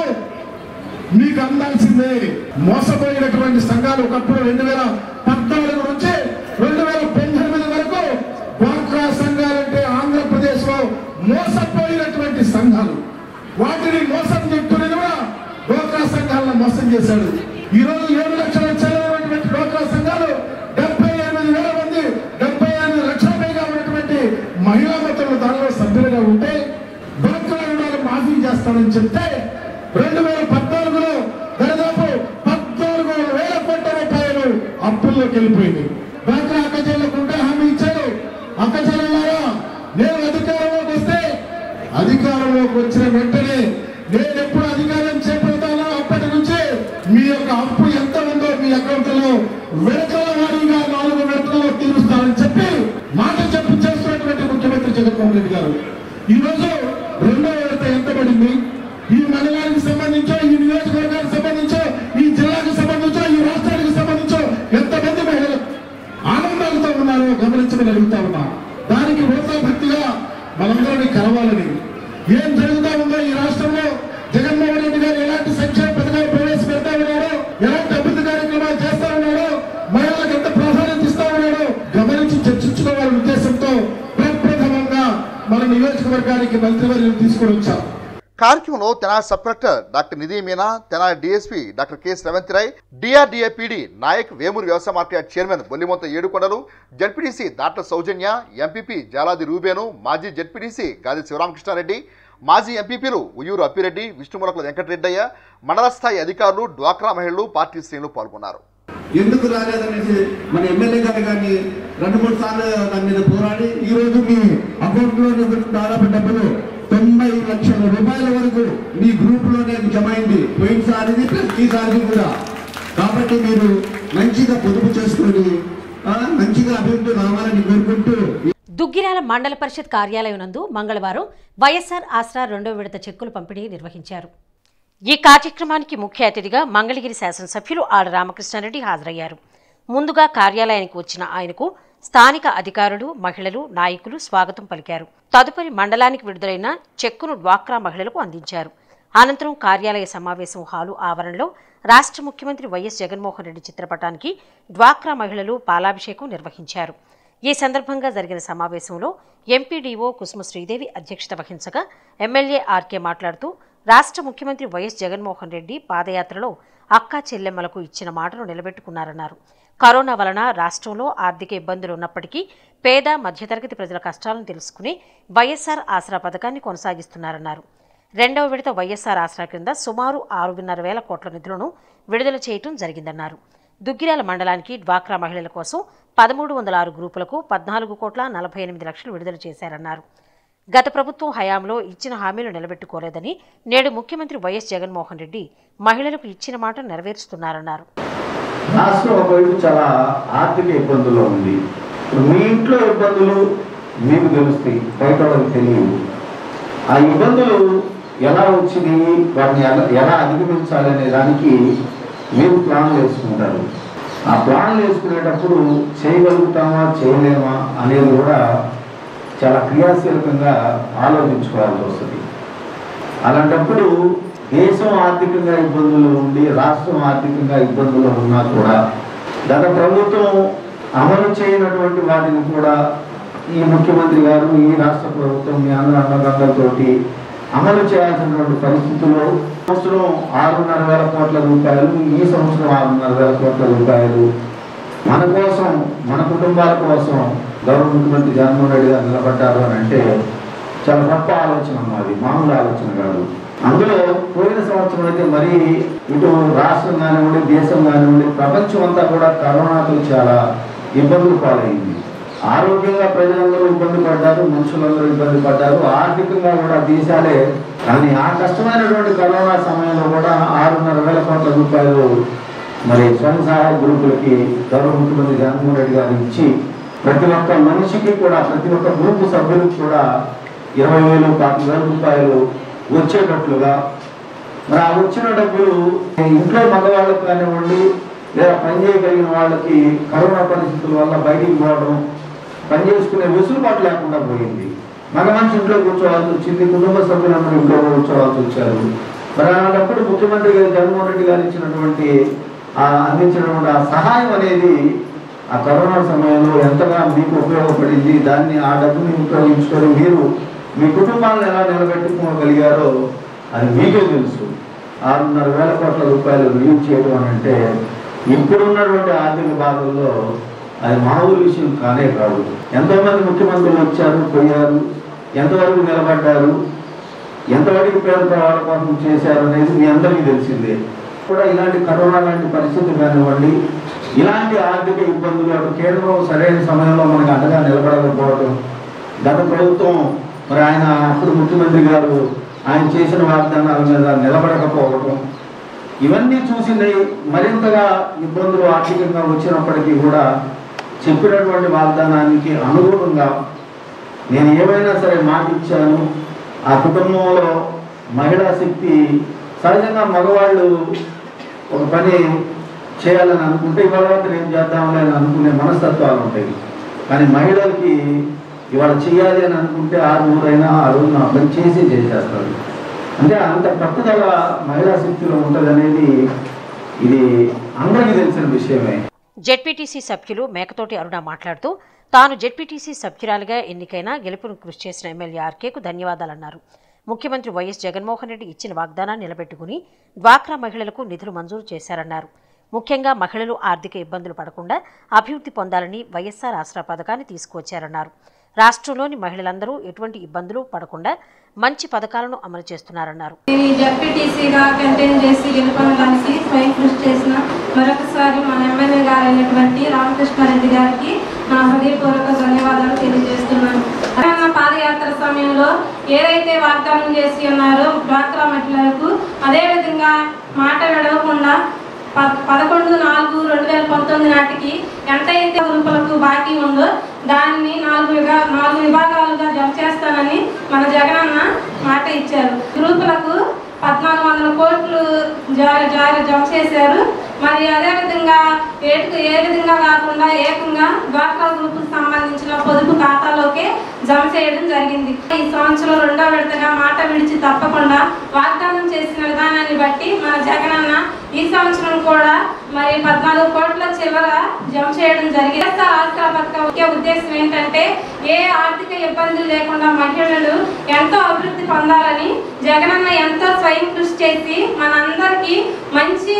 మీకు అందాల్సిందే మోసపోయినటువంటి సంఘాలు ఒకప్పుడు రెండు వేల పద్నాలుగు నుంచి రెండు వేల పద్దెనిమిది వరకు డ్వాక్రా సంఘాలంటే ఆంధ్రప్రదేశ్ లో మోసపోయినటువంటి సంఘాలు వాటిని మోసం చెప్తున్నది కూడా డ్వాక్రా సంఘాలను మోసం చేశాడు ఈ రోజు ఏడు లక్షల చెలైనటువంటి డ్వాక్రా సంఘాలు డెబ్బై ఎనిమిది వేల మంది డెబ్బై ఎనిమిది లక్షల పైగా ఉన్నటువంటి మహిళా మతులు దానిలో సభ్యులుగా ఉంటే డ్వాక్రా రుణాలు మాఫీ చేస్తానని చెప్తే రెండు వేల పద్నాలుగులో దాదాపు పద్నాలుగు వేల కోట్ల రూపాయలు అప్పుల్లోకి వెళ్ళిపోయింది డ్వాక్రా అక్క చెల్లెలకు ఉంటే హామీ ఇచ్చాడు అక్క చెల్లెలారా నేను అధికారంలోకి వస్తే అధికారంలోకి వచ్చిన వెంటనే నేను ఎప్పుడు అధికారం చేపడతానో అప్పటి నుంచి మీ యొక్క అప్పు ఎంత ఉందో మీ అకౌంట్లో విడతల వారీగా నాలుగు విడతల్లో తీరుస్తానని చెప్పి మాట చెప్పి చేస్తున్నటువంటి ముఖ్యమంత్రి జగన్మోహన్ రెడ్డి గారు ఈ రోజు రెండో విడత ఎంత పడింది ఈ మండలానికి సంబంధించో ఈ నియోజకవర్గానికి సంబంధించో ఈ జిల్లాకు సంబంధించో ఈ రాష్ట్రానికి సంబంధించో ఎంతమంది మహిళలు ఆనందాలతో ఉన్నారో గమనించమని అడుగుతా ఉన్నా దానికి వృధా భక్తిగా మనందరినీ కలవాలని ఏం జరుగుతా ఉందో ఈ రాష్ట్రంలో జగన్మోహన్ రెడ్డి గారు ఎలాంటి సంక్షేమ పథకాలు ప్రవేశపెడతా ఉన్నాడో ఎలాంటి అభివృద్ధి కార్యక్రమాలు చేస్తా ఉన్నాడో మహిళలకు ఎంత ప్రాధాన్యత ఇస్తా ఉన్నాడో గమనించి చర్చించుకోవాలనే ఉద్దేశంతో ప్రప్రథమంగా మన నియోజకవర్గానికి మంత్రివర్యులు తీసుకొని వచ్చాం కార్యక్రమంలో Tenali sub collector doctor Nidhi Meena Tenali DSP doctor K Sravanthi Rai DRDA PD Nayak Vemuru వ్యవసాయ market chairman Bollimontha Yedukondalu ZPTC doctor Soujanya MPP Jaladi Ruben మాజీ జడ్పీటీసీ గాది శివరామకృష్ణారెడ్డి మాజీ ఎంపీపీలు ఉయ్యూరు అప్పిరెడ్డి విష్ణుములకుల వెంకటరెడ్డయ్య మండల స్థాయి అధికారులు డ్వాక్రా మహిళలు పార్టీ శ్రేణులు పాల్గొన్నారు ఎందుకు రాలేదనేసి మన ఎమ్మెల్యే గారు కానీ రెండు మూడు సార్లు దాని మీద పోరాడి ఈ రోజు మీ అకౌంట్ లో దాదాపు డబ్బులు తొంభై లక్షల రూపాయల వరకు మీ గ్రూప్ లోనే జమ అయింది పోయినసారిది ప్లస్ ఈసారిది కూడా కాబట్టి మీరు మంచిగా పొదుపు చేసుకొని ఆ, మంచిగా అభివృద్ధి రావాలని కోరుకుంటూ దుగ్గిరాల మండల పరిషత్ కార్యాలయం నందు మంగళవారం వైఎస్ఆర్ ఆసరా రెండో విడత చెక్కులు పంపిణీ నిర్వహించారు ఈ కార్యక్రమానికి ముఖ్య అతిథిగా మంగళగిరి శాసనసభ్యులు ఆడ రామకృష్ణారెడ్డి హాజరయ్యారు ముందుగా కార్యాలయానికి వచ్చిన ఆయనకు స్థానిక అధికారులు మహిళలు నాయకులు స్వాగతం పలికారు తదుపరి మండలానికి విడుదలైన చెక్కును డ్వాక్రా మహిళలకు అందించారు అనంతరం కార్యాలయ సమావేశం హాలు ఆవరణలో రాష్ట్ర ముఖ్యమంత్రి వైఎస్ జగన్మోహన్ రెడ్డి చిత్రపటానికి డ్వాక్రా మహిళలు పాలాభిషేకం నిర్వహించారు ఈ సందర్భంగా జరిగిన సమావేశంలో ఎంపీడీఓ కుసుమ శ్రీదేవి అధ్యక్షత వహించగా ఎమ్మెల్యే ఆర్కే మాట్లాడుతూ రాష్ట్ర ముఖ్యమంత్రి వైఎస్ జగన్మోహన్ రెడ్డి పాదయాత్రలో అక్కా చెల్లెమ్మలకు ఇచ్చిన మాటను నిలబెట్టుకున్నారన్నారు కరోనా వలన రాష్ట్రంలో ఆర్థిక ఇబ్బందులు ఉన్నప్పటికీ పేద మధ్యతరగతి ప్రజల కష్టాలను తెలుసుకుని వైఎస్ఆర్ ఆసరా పథకాన్ని కొనసాగిస్తున్నారన్నారు రెండవ విడత వైఎస్ఆర్ ఆసరా కింద సుమారు ఆరున్నర వేల కోట్ల నిధులను విడుదల చేయటం జరిగిందన్నారు దుగ్గిరాల మండలానికి డ్వాక్రా మహిళల కోసం పదమూడు వందల ఆరు గ్రూపులకు పద్నాలుగు కోట్ల నలభై ఎనిమిది లక్షలు విడుదల చేశారన్నారు గత ప్రభుత్వం హయాంలో ఇచ్చిన హామీలు నిలబెట్టుకోలేదని నేడు ముఖ్యమంత్రి వైఎస్ జగన్మోహన్ రెడ్డి మహిళలకు ఇచ్చిన మాట నెరవేరుస్తున్నారన్నారు రాష్ట్రం ఒకవైపు చాలా ఆర్థిక ఇబ్బందుల్లో ఉంది ఇప్పుడు మీ ఇంట్లో ఇబ్బందులు మీకు తెలుస్తాయి బయట వాళ్ళకి తెలియవు ఆ ఇబ్బందులు ఎలా వచ్చినాయి వాటిని ఎలా ఎలా అధిగమించాలి అనే దానికి మీరు ప్లాన్లు వేసుకుంటారు ఆ ప్లాన్లు వేసుకునేటప్పుడు చేయగలుగుతామా చేయలేమా అనేది కూడా చాలా క్రియాశీలకంగా ఆలోచించుకోవాల్సి వస్తుంది అలాంటప్పుడు దేశం ఆర్థికంగా ఇబ్బందులు ఉండి రాష్ట్రం ఆర్థికంగా ఇబ్బందులు ఉన్నా కూడా గత ప్రభుత్వం అమలు చేయనటువంటి వాటిని కూడా ఈ ముఖ్యమంత్రి గారు ఈ రాష్ట్ర ప్రభుత్వం మీ అందరూ అన్నదండలతోటి అమలు చేయాల్సినటువంటి పరిస్థితుల్లో సంవత్సరం ఆరున్నర వేల కోట్ల రూపాయలు ఈ సంవత్సరం ఆరున్నర వేల కోట్ల రూపాయలు మన కోసం మన కుటుంబాల కోసం గౌరవ ముఖ్యమంత్రి జగన్మోహన్ రెడ్డి గారు నిలబడ్డారు అని అంటే చాలా గొప్ప ఆలోచన మాది మామూలు ఆలోచన కాదు అందులో పోయిన సంవత్సరం అయితే మరి ఇటు రాష్ట్రం కానివ్వండి దేశం కానివ్వండి ప్రపంచం అంతా కూడా కరోనాతో చాలా ఇబ్బందులు పాలైంది ఆరోగ్యంగా ప్రజలందరూ ఇబ్బంది పడ్డారు మనుషులందరూ ఇబ్బంది పడ్డారు ఆర్థికంగా కూడా దేశాలే కానీ ఆ కష్టమైనటువంటి కరోనా సమయంలో కూడా ఆరున్నర వేల కోట్ల రూపాయలు మరి స్వయం సహాయ గ్రూపులకి గౌరవ ముఖ్యమంత్రి జగన్మోహన్ రెడ్డి గారు ఇచ్చి ప్రతి ఒక్క మనిషికి కూడా ప్రతి ఒక్క గ్రూపు సభ్యులకు కూడా ఇరవై వేలు పాతిక వేల రూపాయలు వచ్చేటట్లుగా మరి ఆ వచ్చిన డబ్బులు ఇంట్లో మగవాళ్ళకి కానివ్వండి లేదా పని చేయగలిగిన వాళ్ళకి కరోనా పరిస్థితుల వల్ల బయటికి పోవడం పని చేసుకునే వెసులుబాటు లేకుండా పోయింది మగ మనిషి ఇంట్లో కూర్చోవాల్సి వచ్చింది కుటుంబ సభ్యులందరూ ఇంట్లో కూర్చోవాల్సి వచ్చారు మరి అలాంటప్పుడు ముఖ్యమంత్రి గారు జగన్మోహన్ రెడ్డి గారు ఇచ్చినటువంటి ఆ అందించినటువంటి ఆ సహాయం అనేది ఆ కరోనా సమయంలో ఎంతగా మీకు ఉపయోగపడింది దాన్ని ఆ డబ్బుని ఉపయోగించుకొని మీరు మీ కుటుంబాలను ఎలా నిలబెట్టుకోగలిగారో అది మీకే తెలుసు ఆరున్నర వేల కోట్ల రూపాయలు రిలీజ్ చేయడం అని అంటే ఇప్పుడున్నటువంటి ఆర్థిక బాధల్లో అది మామూలు విషయం కానే కాదు ఎంతోమంది ముఖ్యమంత్రులు వచ్చారు పోయారు ఎంతవరకు నిలబడ్డారు ఎంతవరకు పేద ప్రవాహాల కోసం చేశారు అనేది మీ అందరికీ తెలిసిందే కూడా ఇలాంటి కరోనా లాంటి పరిస్థితి కానివ్వండి ఇలాంటి ఆర్థిక ఇబ్బందులు అటు కేంద్రం సరైన సమయంలో మనకు అండగా నిలబడకపోవడం గత ప్రభుత్వం మరి ఆయన అప్పుడు ముఖ్యమంత్రి గారు ఆయన చేసిన వాగ్దానాల మీద నిలబడకపోవటం ఇవన్నీ చూసింది మరింతగా ఇబ్బందులు ఆర్థికంగా వచ్చినప్పటికీ కూడా చెప్పినటువంటి వాగ్దానానికి అనుగుణంగా నేను ఏమైనా సరే మాట ఇచ్చాను ఆ కుటుంబంలో మహిళా శక్తి సహజంగా మగవాళ్ళు ఒక పని చేయాలని అనుకుంటే ఇవాళ రాత్రి ఏం చేద్దాంలే అని అనుకునే మనస్తత్వాలు ఉంటాయి కానీ మహిళలకి ఇవాళ చేయాలి అని అనుకుంటే ఆరు మూడైనా ఆ రోజున ఆ పని చేసి చేసేస్తారు అంటే అంత పట్టుదల మహిళా శక్తిలో ఉంటుంది అనేది ఇది అందరికీ తెలిసిన విషయమే జెడ్పీటీసీ సభ్యులు మేకతోటి అరుణ మాట్లాడుతూ తాను జెడ్పీటీసీ సభ్యురాలిగా ఎన్నికైన గెలుపును కృషి చేసిన ఎమ్మెల్యే ఆర్కేకు ధన్యవాదాలన్నారు ముఖ్యమంత్రి వైఎస్ జగన్మోహన్ రెడ్డి ఇచ్చిన వాగ్దానాన్ని నిలబెట్టుకుని డ్వాక్రా మహిళలకు నిధులు మంజూరు చేశారన్నారు ముఖ్యంగా మహిళలు ఆర్థిక ఇబ్బందులు పడకుండా అభివృద్ధి పొందాలని వైఎస్ఆర్ ఆసరా పథకాన్ని తీసుకువచ్చారన్నారు రాష్ట్రంలోని మహిళలందరూ ఎటువంటి ఇబ్బందులు పడకుండా మంచి పథకాలను అమలు చేస్తున్నారన్నారు నేను జడ్పీటీసీగా కంటైన్ చేసి గెలుపొందడానికి స్వయం కృషి చేసిన మరొకసారి మన ఎమ్మెల్యే గారు అయినటువంటి రామకృష్ణారెడ్డి గారికి నా హృదయపూర్వక ధన్యవాదాలు తెలియజేస్తున్నాను ఆయన పాదయాత్ర సమయంలో ఏదైతే వాగ్దానం చేసి ఉన్నారో డ్వాక్రా మహిళలకు అదేవిధంగా మాట విడవకుండా ప- పదకొండు నాలుగు రెండు వేల పంతొమ్మిది నాటికి ఎంతైతే గ్రూపులకు బాకీ ఉందో దాన్ని నాలుగు విభా నాలుగు విభాగాలుగా జమ చేస్తానని మన జగనన్న మాట ఇచ్చారు గ్రూపులకు పద్నాలుగు వందల కోట్లు జారీ జారీ జమ చేశారు మరి అదేవిధంగా ఏటుకు ఏ విధంగా కాకుండా ఏకంగా డ్వాక్రా గ్రూపుకు సంబంధించిన పొదుపు ఖాతాలోకే జమ చేయడం జరిగింది ఈ సంవత్సరం రెండో విడతగా మాట విడిచి తప్పకుండా వాగ్దానం చేసిన విధానాన్ని బట్టి మన జగనన్న ఈ సంవత్సరం కూడా మరి పద్నాలుగు కోట్ల చిల్లర జమ చేయడం జరిగింది వైఎస్ఆర్ ఆసరా పథకం ముఖ్య ఉద్దేశం ఏంటంటే ఏ ఆర్థిక ఇబ్బందులు లేకుండా మహిళలు ఎంతో అభివృద్ధి పొందాలని జగనన్న ఎంతో స్వయం కృషి చేసి మనందరికీ మంచి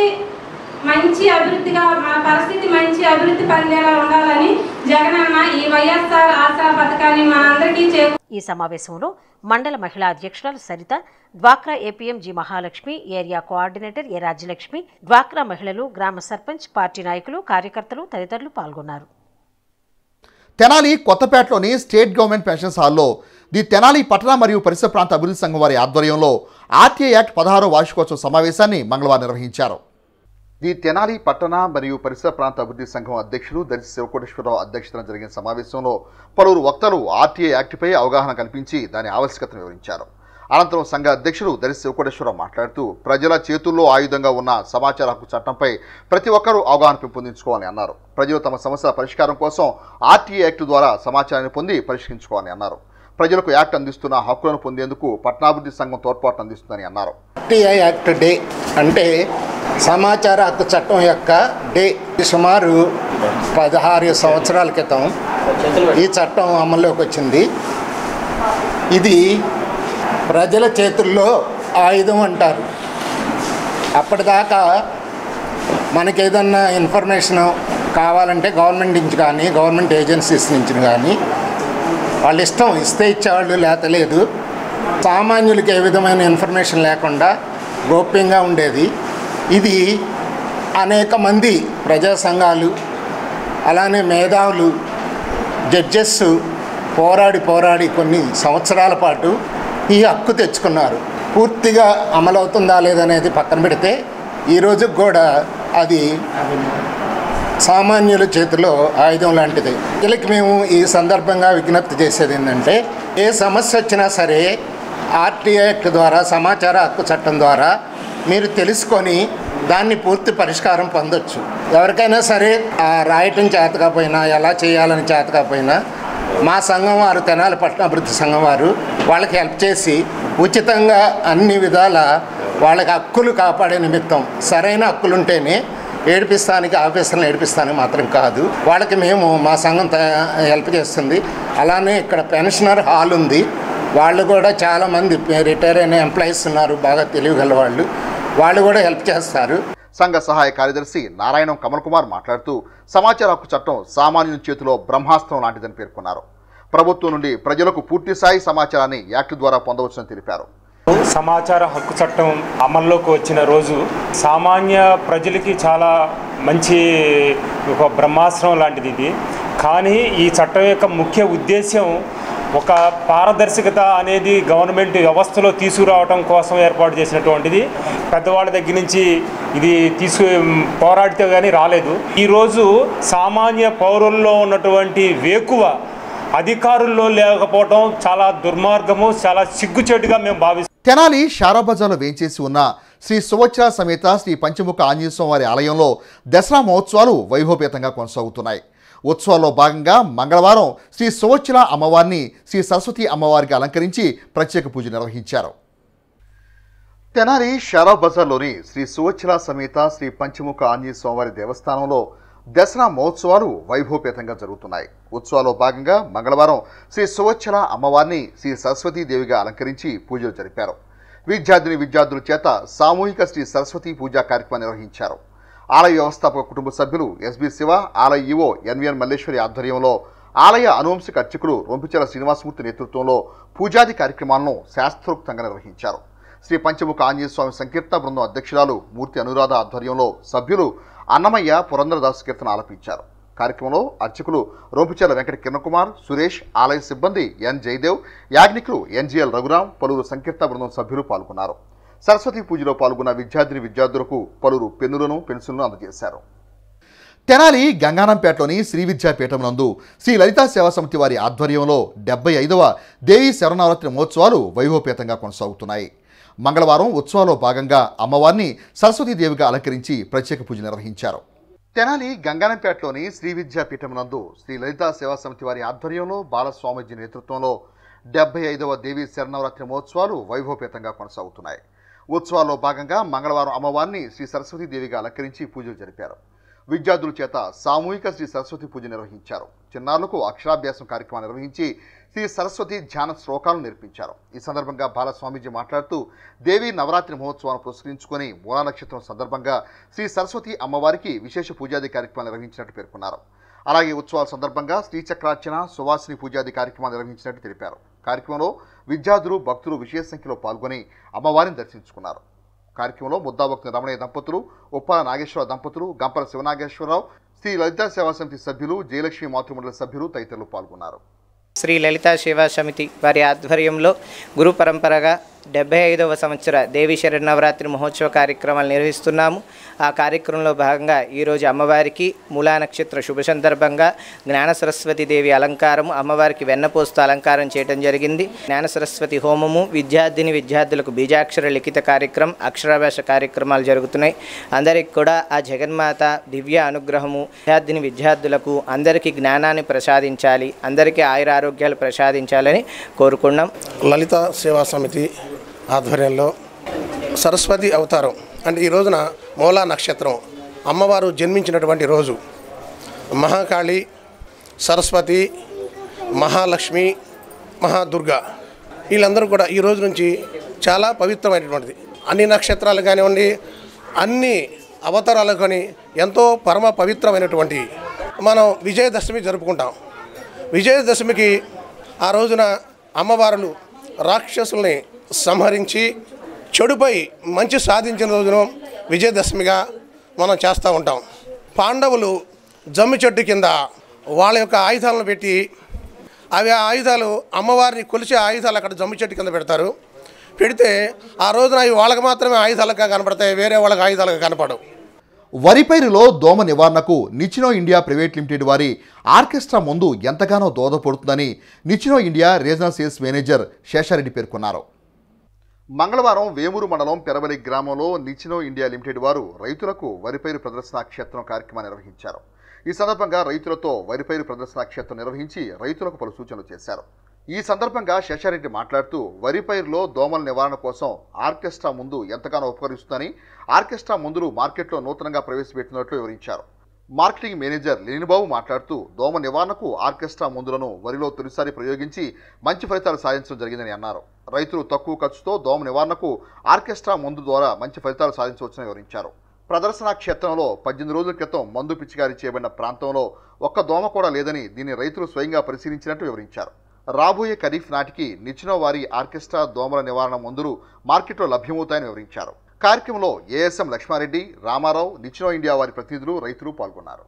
మంచి అభివృద్ధిగా మన పరిస్థితి మంచి అభివృద్ధి పొందేలా ఉండాలని జగనన్న ఈ వైఎస్ఆర్ ఆసరా పథకాన్ని మనందరికీ చే ఈ సమావేశంలో మండల మహిళా అధ్యక్షురాలు సరిత డ్వాక్రా APM G Mahalakshmi area coordinator ఏ రాజ్యలక్ష్మి డ్వాక్రా మహిళలు గ్రామ సర్పంచ్ పార్టీ నాయకులు కార్యకర్తలు తదితరులు పాల్గొన్నారు తెనాలి కొత్తపేటలోని స్టేట్ గవర్నమెంట్ పెన్షన్స్ హాల్లో ది తెనాలి పట్టణ మరియు పరిసర ప్రాంత అభివృద్ధి సంఘం వారి ఆధ్వర్యంలో ఆర్టీఐ యాక్ట్ పదహారో వార్షికోత్సవ సమావేశాన్ని మంగళవారం నిర్వహించారు ది తెనాలి పట్టణ మరియు పరిసర ప్రాంత అభివృద్ధి సంఘం అధ్యక్షులు దర్శి శివకోటేశ్వరరావు అధ్యక్షతన జరిగిన సమావేశంలో పలువురు వక్తలు ఆర్టీఐ యాక్ట్పై అవగాహన కల్పించి దాని ఆవశ్యకతను వివరించారు అనంతరం సంఘ అధ్యక్షుడు దర్శి శివకోటేశ్వరరావు మాట్లాడుతూ ప్రజల చేతుల్లో ఆయుధంగా ఉన్న సమాచార హక్కు చట్టంపై ప్రతి ఒక్కరూ అవగాహన పెంపొందించుకోవాలని అన్నారు ప్రజలు తమ సమస్యల పరిష్కారం కోసం ఆర్టీఐ యాక్ట్ ద్వారా సమాచారాన్ని పొంది పరిష్కరించుకోవాలని అన్నారు ప్రజలకు యాక్ట్ అందిస్తున్న హక్కులను పొందేందుకు పట్టణాభివృద్ధి సంఘం తోడ్పాటు అందిస్తుందని అన్నారు ఆర్టీఐ యాక్ట్ డే అంటే సమాచార హక్కు చట్టం యొక్క డే సుమారు పదహారు సంవత్సరాల క్రితం ఈ చట్టం అమల్లోకి వచ్చింది ఇది ప్రజల చేతుల్లో ఆయుధం అంటారు అప్పటిదాకా మనకేదన్నా ఇన్ఫర్మేషన్ కావాలంటే గవర్నమెంట్ నుంచి కానీ గవర్నమెంట్ ఏజెన్సీస్ నుంచి కానీ వాళ్ళ ఇష్టం ఇస్తే ఇచ్చేవాళ్ళు లేత లేదు సామాన్యులకి ఏ విధమైన ఇన్ఫర్మేషన్ లేకుండా గోప్యంగా ఉండేది ఇది అనేక మంది ప్రజా సంఘాలు అలానే మేధావులు జడ్జెస్ పోరాడి పోరాడి కొన్ని సంవత్సరాల పాటు ఈ హక్కు తెచ్చుకున్నారు పూర్తిగా అమలవుతుందా లేదనేది పక్కన పెడితే ఈరోజు కూడా అది సామాన్యుల చేతిలో ఆయుధం లాంటిది వీళ్ళకి మేము ఈ సందర్భంగా విజ్ఞప్తి చేసేది ఏంటంటే ఏ సమస్య వచ్చినా సరే ఆర్టీఐ యాక్ట్ ద్వారా సమాచార హక్కు చట్టం ద్వారా మీరు తెలుసుకొని దాన్ని పూర్తి పరిష్కారం పొందొచ్చు ఎవరికైనా సరే ఆ రాయటం చేతకపోయినా ఎలా చేయాలని చేతకపోయినా మా సంఘం వారు తెనాలి పట్టణాభివృద్ధి సంఘం వారు వాళ్ళకి హెల్ప్ చేసి ఉచితంగా అన్ని విధాల వాళ్ళకి హక్కులు కాపాడే నిమిత్తం సరైన హక్కులు ఉంటేనే ఏడిపిస్తానికి ఆఫీసర్లను ఏడిపిస్తానికి మాత్రం కాదు వాళ్ళకి మేము మా సంఘం తయా- హెల్ప్ చేస్తుంది అలానే ఇక్కడ పెన్షనర్ హాల్ ఉంది వాళ్ళు కూడా చాలామంది రిటైర్ అయిన ఎంప్లాయీస్ ఉన్నారు బాగా తెలియగల వాళ్ళు వాళ్ళు కూడా హెల్ప్ చేస్తారు సంఘ సహాయ కార్యదర్శి నారాయణం కమల్ కుమార్ మాట్లాడుతూ సమాచార హక్కు చట్టం సామాన్యుని చేతిలో బ్రహ్మాస్త్రం లాంటిదని పేర్కొన్నారు ప్రభుత్వం నుండి ప్రజలకు పూర్తి స్థాయి సమాచారాన్ని యాక్ట్ ద్వారా పొందవచ్చని తెలిపారు సమాచార హక్కు చట్టం అమల్లోకి వచ్చిన రోజు సామాన్య ప్రజలకి చాలా మంచి ఒక బ్రహ్మాస్త్రం లాంటిది ఇది కానీ ఈ చట్టం యొక్క ముఖ్య ఉద్దేశ్యం ఒక పారదర్శకత అనేది గవర్నమెంట్ వ్యవస్థలో తీసుకురావడం కోసం ఏర్పాటు చేసినటువంటిది పెద్దవాళ్ళ దగ్గర నుంచి ఇది తీసుకు పోరాడితే కానీ రాలేదు ఈరోజు సామాన్య పౌరుల్లో ఉన్నటువంటి వేకువ అధికారుల్లో లేకపోవడం చాలా దుర్మార్గము చాలా సిగ్గుచేటుగా మేము భావిస్తాం తెనాలి షారాబజార్లో వేంచేసి ఉన్న శ్రీ సువచ్చ సమేత శ్రీ పంచముఖ ఆంజనేయ స్వామి వారి ఆలయంలో దసరా మహోత్సవాలు వైభవపేతంగా కొనసాగుతున్నాయి ఉత్సవాల్లో భాగంగా మంగళవారం శ్రీ సువచ్చల అమ్మవారిని శ్రీ సరస్వతి అమ్మవారికి అలంకరించి ప్రత్యేక పూజ నిర్వహించారు తెనాలి షారాబ్ బజార్లోని శ్రీ సువచ్చల సమేత శ్రీ పంచముఖ ఆంజనేయ స్వామివారి దేవస్థానంలో దసరా మహోత్సవాలు వైభవపేతంగా జరుగుతున్నాయి ఉత్సవాల్లో భాగంగా మంగళవారం శ్రీ సువచ్చల అమ్మవారిని శ్రీ సరస్వతీదేవిగా అలంకరించి పూజలు జరిపారు విద్యార్థిని విద్యార్థుల చేత సామూహిక శ్రీ సరస్వతి పూజా కార్యక్రమం నిర్వహించారు ఆలయ వ్యవస్థాపక కుటుంబ సభ్యులు ఎస్బి శివ ఆలయ ఈవో ఎన్విఎన్ మల్లేశ్వరి ఆధ్వర్యంలో ఆలయ అనువంశిక అర్చకులు రొంపిచెల శ్రీనివాసమూర్తి నేతృత్వంలో పూజాది కార్యక్రమాలను శాస్త్రోక్తంగా నిర్వహించారు శ్రీ పంచముఖ ఆంజనేయ స్వామి సంకీర్తన బృందం అధ్యక్షురాలు మూర్తి అనురాధ ఆధ్వర్యంలో సభ్యులు అన్నమయ్య పురంధరదాస్ కీర్తన ఆలపించారు కార్యక్రమంలో అర్చకులు రొంపిచెల వెంకట కిరణకుమార్ సురేష్ ఆలయ సిబ్బంది ఎన్ జయదేవ్ యాజ్ఞికులు ఎన్జిఎల్ రఘురాం పలువురు సంకీర్తన బృందం సభ్యులు పాల్గొన్నారు సరస్వతి పూజలో పాల్గొన్న విద్యార్థిని విద్యార్థులకు పలువురు పెన్నులను పెన్సిల్ను అందజేశారు తెనాలి గంగానంపేటలోని శ్రీ విద్యాపీఠం నందు శ్రీ లలితా సేవా సమితి వారి ఆధ్వర్యంలో డెబ్బై ఐదవ దేవి శరణవరాత్రి మహోత్సవాలు వైభవపేతంగా కొనసాగుతున్నాయి మంగళవారం ఉత్సవాల్లో భాగంగా అమ్మవారిని సరస్వతీదేవిగా అలంకరించి ప్రత్యేక పూజ నిర్వహించారు తెనాలి గంగానంపేటలోని శ్రీ విద్యాపీఠం నందు శ్రీ లలితా సేవా సమితి వారి ఆధ్వర్యంలో బాలస్వామీజీ నేతృత్వంలో డెబ్బై ఐదవ దేవి శరణవరాత్రి మహోత్సవాలు వైభవపేతంగా కొనసాగుతున్నాయి ఉత్సవాల్లో భాగంగా మంగళవారం అమ్మవారిని శ్రీ సరస్వతీదేవిగా అలంకరించి పూజలు జరిపారు విద్యార్థుల చేత సామూహిక శ్రీ సరస్వతి పూజ నిర్వహించారు చిన్నారులకు అక్షరాభ్యాసం కార్యక్రమం నిర్వహించి శ్రీ సరస్వతి ధ్యాన శ్లోకాలను నేర్పించారు ఈ సందర్భంగా బాలస్వామీజీ మాట్లాడుతూ దేవి నవరాత్రి మహోత్సవాన్ని పురస్కరించుకొని మూలా నక్షత్రం సందర్భంగా శ్రీ సరస్వతి అమ్మవారికి విశేష పూజాది కార్యక్రమాలు నిర్వహించినట్టు పేర్కొన్నారు అలాగే ఉత్సవాల సందర్భంగా శ్రీచక్రార్చన సువాసిని పూజాది కార్యక్రమాలు నిర్వహించినట్టు తెలిపారు కార్యక్రమంలో విద్యార్థులు భక్తులు విశేష సంఖ్యలో పాల్గొని అమ్మవారిని దర్శించుకున్నారు కార్యక్రమంలో ముద్దాభక్తుని రమణయ్య దంపతులు ఉప్పాల నాగేశ్వర దంపతులు గంపల శివనాగేశ్వరరావు శ్రీ లలితా సేవా సమితి సభ్యులు జయలక్ష్మి మాతృమండలి సభ్యులు తదితరులు పాల్గొన్నారు శ్రీ లలితా సేవా సమితి వారి ఆధ్వర్యంలో గురు పరంపరగా డెబ్బై ఐదవ సంవత్సర దేవి శరణవరాత్రి మహోత్సవ కార్యక్రమాలు నిర్వహిస్తున్నాము ఆ కార్యక్రమంలో భాగంగా ఈరోజు అమ్మవారికి మూలా నక్షత్ర శుభ సందర్భంగా జ్ఞాన సరస్వతి దేవి అలంకారం అమ్మవారికి వెన్నపోస్తు అలంకారం చేయడం జరిగింది జ్ఞాన సరస్వతి హోమము విద్యార్థిని విద్యార్థులకు బీజాక్షర లిఖిత కార్యక్రమం అక్షరాభ్యాస కార్యక్రమాలు జరుగుతున్నాయి అందరికి కూడా ఆ జగన్మాత దివ్య అనుగ్రహము విద్యార్థిని విద్యార్థులకు అందరికీ జ్ఞానాన్ని ప్రసాదించాలి అందరికీ ఆయుర ఆరోగ్యాలు ప్రసాదించాలని కోరుకున్నాం లలిత సేవా సమితి ఆధ్వర్యంలో సరస్వతి అవతారం అంటే ఈ రోజున మూలా నక్షత్రం అమ్మవారు జన్మించినటువంటి రోజు మహాకాళి సరస్వతి మహాలక్ష్మి మహాదుర్గ వీళ్ళందరూ కూడా ఈ రోజు నుంచి చాలా పవిత్రమైనటువంటిది అన్ని నక్షత్రాలు కానివ్వండి అన్ని అవతారాలు కానీ ఎంతో పరమ పవిత్రమైనటువంటి మనం విజయదశమి జరుపుకుంటాం విజయదశమికి ఆ రోజున అమ్మవారులు రాక్షసుల్ని సంహరించి చెడుపై మంచి సాధించిన రోజున విజయదశమిగా మనం చేస్తూ ఉంటాం పాండవులు జమ్మి చెట్టు కింద వాళ్ళ యొక్క ఆయుధాలను పెట్టి అవి ఆ ఆయుధాలు అమ్మవారిని కొలిచే ఆయుధాలు అక్కడ జమ్మి చెట్టు కింద పెడతారు పెడితే ఆ రోజున అవి వాళ్ళకి మాత్రమే ఆయుధాలుగా కనపడతాయి వేరే వాళ్ళకి ఆయుధాలుగా కనపడవు వరి పైరులో దోమ నివారణకు నిచినో ఇండియా ప్రైవేట్ లిమిటెడ్ వారి ఆర్కెస్ట్రా ముందు ఎంతగానో దోహదపడుతుందని Nichino India regional sales manager Seshareddy పేర్కొన్నారు మంగళవారం వేమూరు మండలం పెరవలి గ్రామంలో నిచినో ఇండియా లిమిటెడ్ వారు రైతులకు వరిపైరు ప్రదర్శన క్షేత్రం కార్యక్రమాన్ని నిర్వహించారు ఈ సందర్భంగా రైతులతో వరిపైరు ప్రదర్శన క్షేత్రం నిర్వహించి రైతులకు పలు సూచనలు చేశారు ఈ సందర్భంగా శేషారెడ్డి మాట్లాడుతూ వరి పైరులో దోమల నివారణ కోసం ఆర్కెస్ట్రా ముందు ఎంతగానో ఉపకరిస్తుందని ఆర్కెస్ట్రా మందులు మార్కెట్లో నూతనంగా ప్రవేశపెట్టినట్లు వివరించారు మార్కెటింగ్ మేనేజర్ లేనిబాబు మాట్లాడుతూ దోమ నివారణకు ఆర్కెస్ట్రా మందులను వరిలో తొలిసారి ప్రయోగించి మంచి ఫలితాలు సాధించడం జరిగిందని అన్నారు రైతులు తక్కువ ఖర్చుతో దోమ నివారణకు ఆర్కెస్ట్రా మందు ద్వారా మంచి ఫలితాలు సాధించవచ్చని వివరించారు ప్రదర్శనా క్షేత్రంలో పద్దెనిమిది రోజుల క్రితం మందు పిచికారీ చేయబడిన ప్రాంతంలో ఒక్క దోమ కూడా లేదని దీన్ని రైతులు స్వయంగా పరిశీలించినట్టు వివరించారు రాబోయే ఖరీఫ్ నాటికి నిచ్చిన వారి ఆర్కెస్ట్రా దోమల నివారణ మందులు మార్కెట్లో లభ్యమవుతాయని వివరించారు కార్యక్రమంలో ASM Lakshmareddy Ramarao Nichino India వారి ప్రతినిధులు రైతులు పాల్గొన్నారు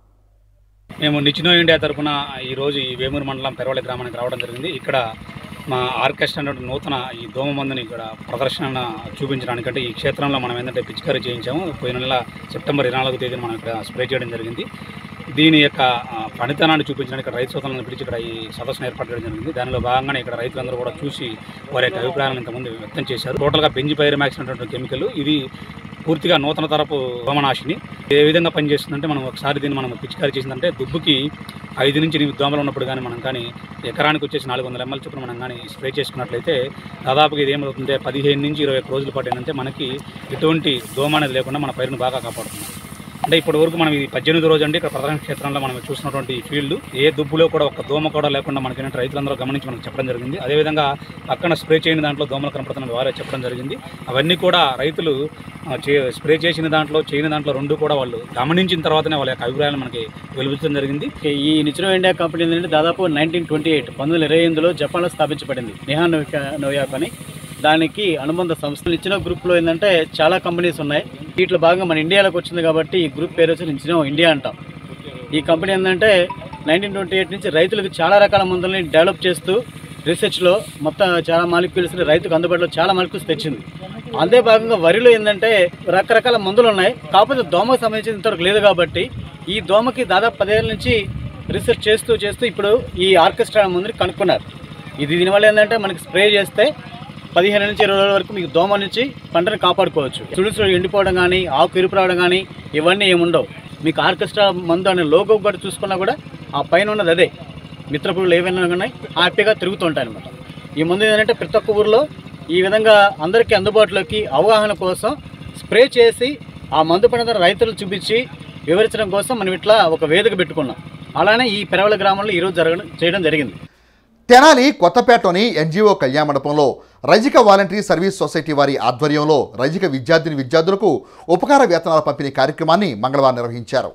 మేము నిచినో ఇండియా తరఫున ఈరోజు ఈ వేమూరు మండలం పెరవలి గ్రామానికి రావడం జరిగింది ఇక్కడ మా ఆర్కెస్ట్రా అన్నటువంటి నూతన ఈ దోమ మందుని ఇక్కడ ప్రదర్శన చూపించడానికంటే ఈ క్షేత్రంలో మనం ఏంటంటే పిచికారీ చేయించాము పోయిన నెల సెప్టెంబర్ ఇరవై నాలుగో తేదీన మనం ఇక్కడ స్ప్రే చేయడం జరిగింది దీని యొక్క ఆ, పనితనాన్ని చూపించడానికి ఇక్కడ రైతు సోదరులను పిలిచి ఇక్కడ ఈ సదస్సును ఏర్పాటు చేయడం జరిగింది దానిలో భాగంగానే ఇక్కడ రైతులందరూ కూడా చూసి వారి యొక్క అభిప్రాయాలను ఇంతకుముందు వ్యక్తం చేశారు టోటల్గా బెంజి పైరమాక్స్ అనేటువంటి కెమికల్ ఇది పూర్తిగా నూతన తరపు దోమనాశిని ఏ విధంగా పనిచేస్తుందంటే మనం ఒకసారి దీన్ని మనం పిచికారీ చేసిందంటే దుబ్బుకి ఐదు నుంచి ఎనిమిది దోమలు ఉన్నప్పుడు కానీ మనం కానీ ఎకరానికి వచ్చేసి నాలుగు వందల ఎంఎల్ చొప్పున మనం కానీ స్ప్రే చేసుకున్నట్లయితే దాదాపుగా ఇది ఏమవుతుందంటే పదిహేను నుంచి ఇరవై ఒక్క రోజుల పాటు ఏంటంటే మనకి ఎటువంటి దోమ అనేది లేకుండా మన పైరును బాగా కాపాడుతుంది అంటే ఇప్పటి వరకు మనం ఇది పద్దెనిమిది రోజు అండి ఇక్కడ ప్రధాన క్షేత్రంలో మనం చూసినటువంటి ఈ ఫీల్డ్ ఏ దుబ్బులో కూడా ఒక దోమ కూడా లేకుండా మనకి ఏంటంటే రైతులందరూ గమనించి మనకు చెప్పడం జరిగింది అదేవిధంగా పక్కన స్ప్రే చేయని దాంట్లో దోమలు కనపడుతున్న వారే చెప్పడం జరిగింది అవన్నీ కూడా రైతులు ఆ, చే స్ప్రే చేసిన దాంట్లో చేయని దాంట్లో రెండు కూడా వాళ్ళు గమనించిన తర్వాతనే వాళ్ళ యొక్క అభిప్రాయాలు మనకి వెలువచ్చడం జరిగింది ఈ నిచ్రో ఇండియా కంపెనీ ఏంటంటే దాదాపు నైన్టీన్ ట్వంటీ ఎయిట్ పంతొమ్మిది వందల ఇరవై ఎనిమిదిలో జపాన్లో స్థాపించబడింది నిహా నోయా నోయాక్ అని దానికి అనుబంధ సంస్థలు ఇచ్చిన గ్రూప్లో ఏంటంటే చాలా కంపెనీస్ ఉన్నాయి వీటిలో భాగంగా మన ఇండియాలోకి వచ్చింది కాబట్టి ఈ గ్రూప్ పేరు వచ్చి నిచ్చినో ఇండియా అంటాం ఈ కంపెనీ ఏంటంటే నైన్టీన్ ట్వంటీ ఎయిట్ నుంచి రైతులకు చాలా రకాల మందులని డెవలప్ చేస్తూ రీసెర్చ్లో మొత్తం చాలా మాలిక్యూల్స్ రైతుకు అందుబాటులో చాలా మాలిక్యూల్స్ తెచ్చింది అదే భాగంగా వరిలో ఏంటంటే రకరకాల మందులు ఉన్నాయి కాకపోతే దోమకు సంబంధించిన ఇంతవరకు లేదు కాబట్టి ఈ దోమకి దాదాపు పదేళ్ళ నుంచి రీసెర్చ్ చేస్తూ చేస్తూ ఇప్పుడు ఈ ఆర్కెస్ట్రా మందుని కనుక్కున్నారు ఇది దీనివల్ల ఏంటంటే మనకి స్ప్రే చేస్తే పదిహేను నుంచి ఇరవై రోజుల వరకు మీకు దోమ నుంచి పంటను కాపాడుకోవచ్చు చుడుసులు ఎండిపోవడం కానీ ఆకు ఇరుపు రావడం కానీ ఇవన్నీ ఏముండవు మీకు ఆర్కెస్ట్రా మందు అనే లోగో కూడా చూసుకున్నా కూడా ఆ పైన ఉన్నది అదే మిత్రపురులు ఏవైనా ఉన్నాయి హ్యాపీగా తిరుగుతుంటాయి అనమాట ఈ మందు ఏంటంటే ప్రతి ఒక్క ఊరిలో ఈ విధంగా అందరికీ అందుబాటులోకి అవగాహన కోసం స్ప్రే చేసి ఆ మందు పడిన రైతులు చూపించి వివరించడం కోసం మనం ఇట్లా ఒక వేదిక పెట్టుకున్నాం అలానే ఈ పెరవల గ్రామంలో ఈరోజు జరగడం చేయడం జరిగింది తెనాలి కొత్తపేటలోని ఎన్జిఓ కళ్యాణ మండపంలో రజిక వాలంటరీ సర్వీస్ సొసైటీ వారి ఆధ్వర్యంలో రజిక విద్యార్థిని విద్యార్థులకు ఉపకార వేతనాల పంపిణీ కార్యక్రమాన్ని మంగళవారం నిర్వహించారు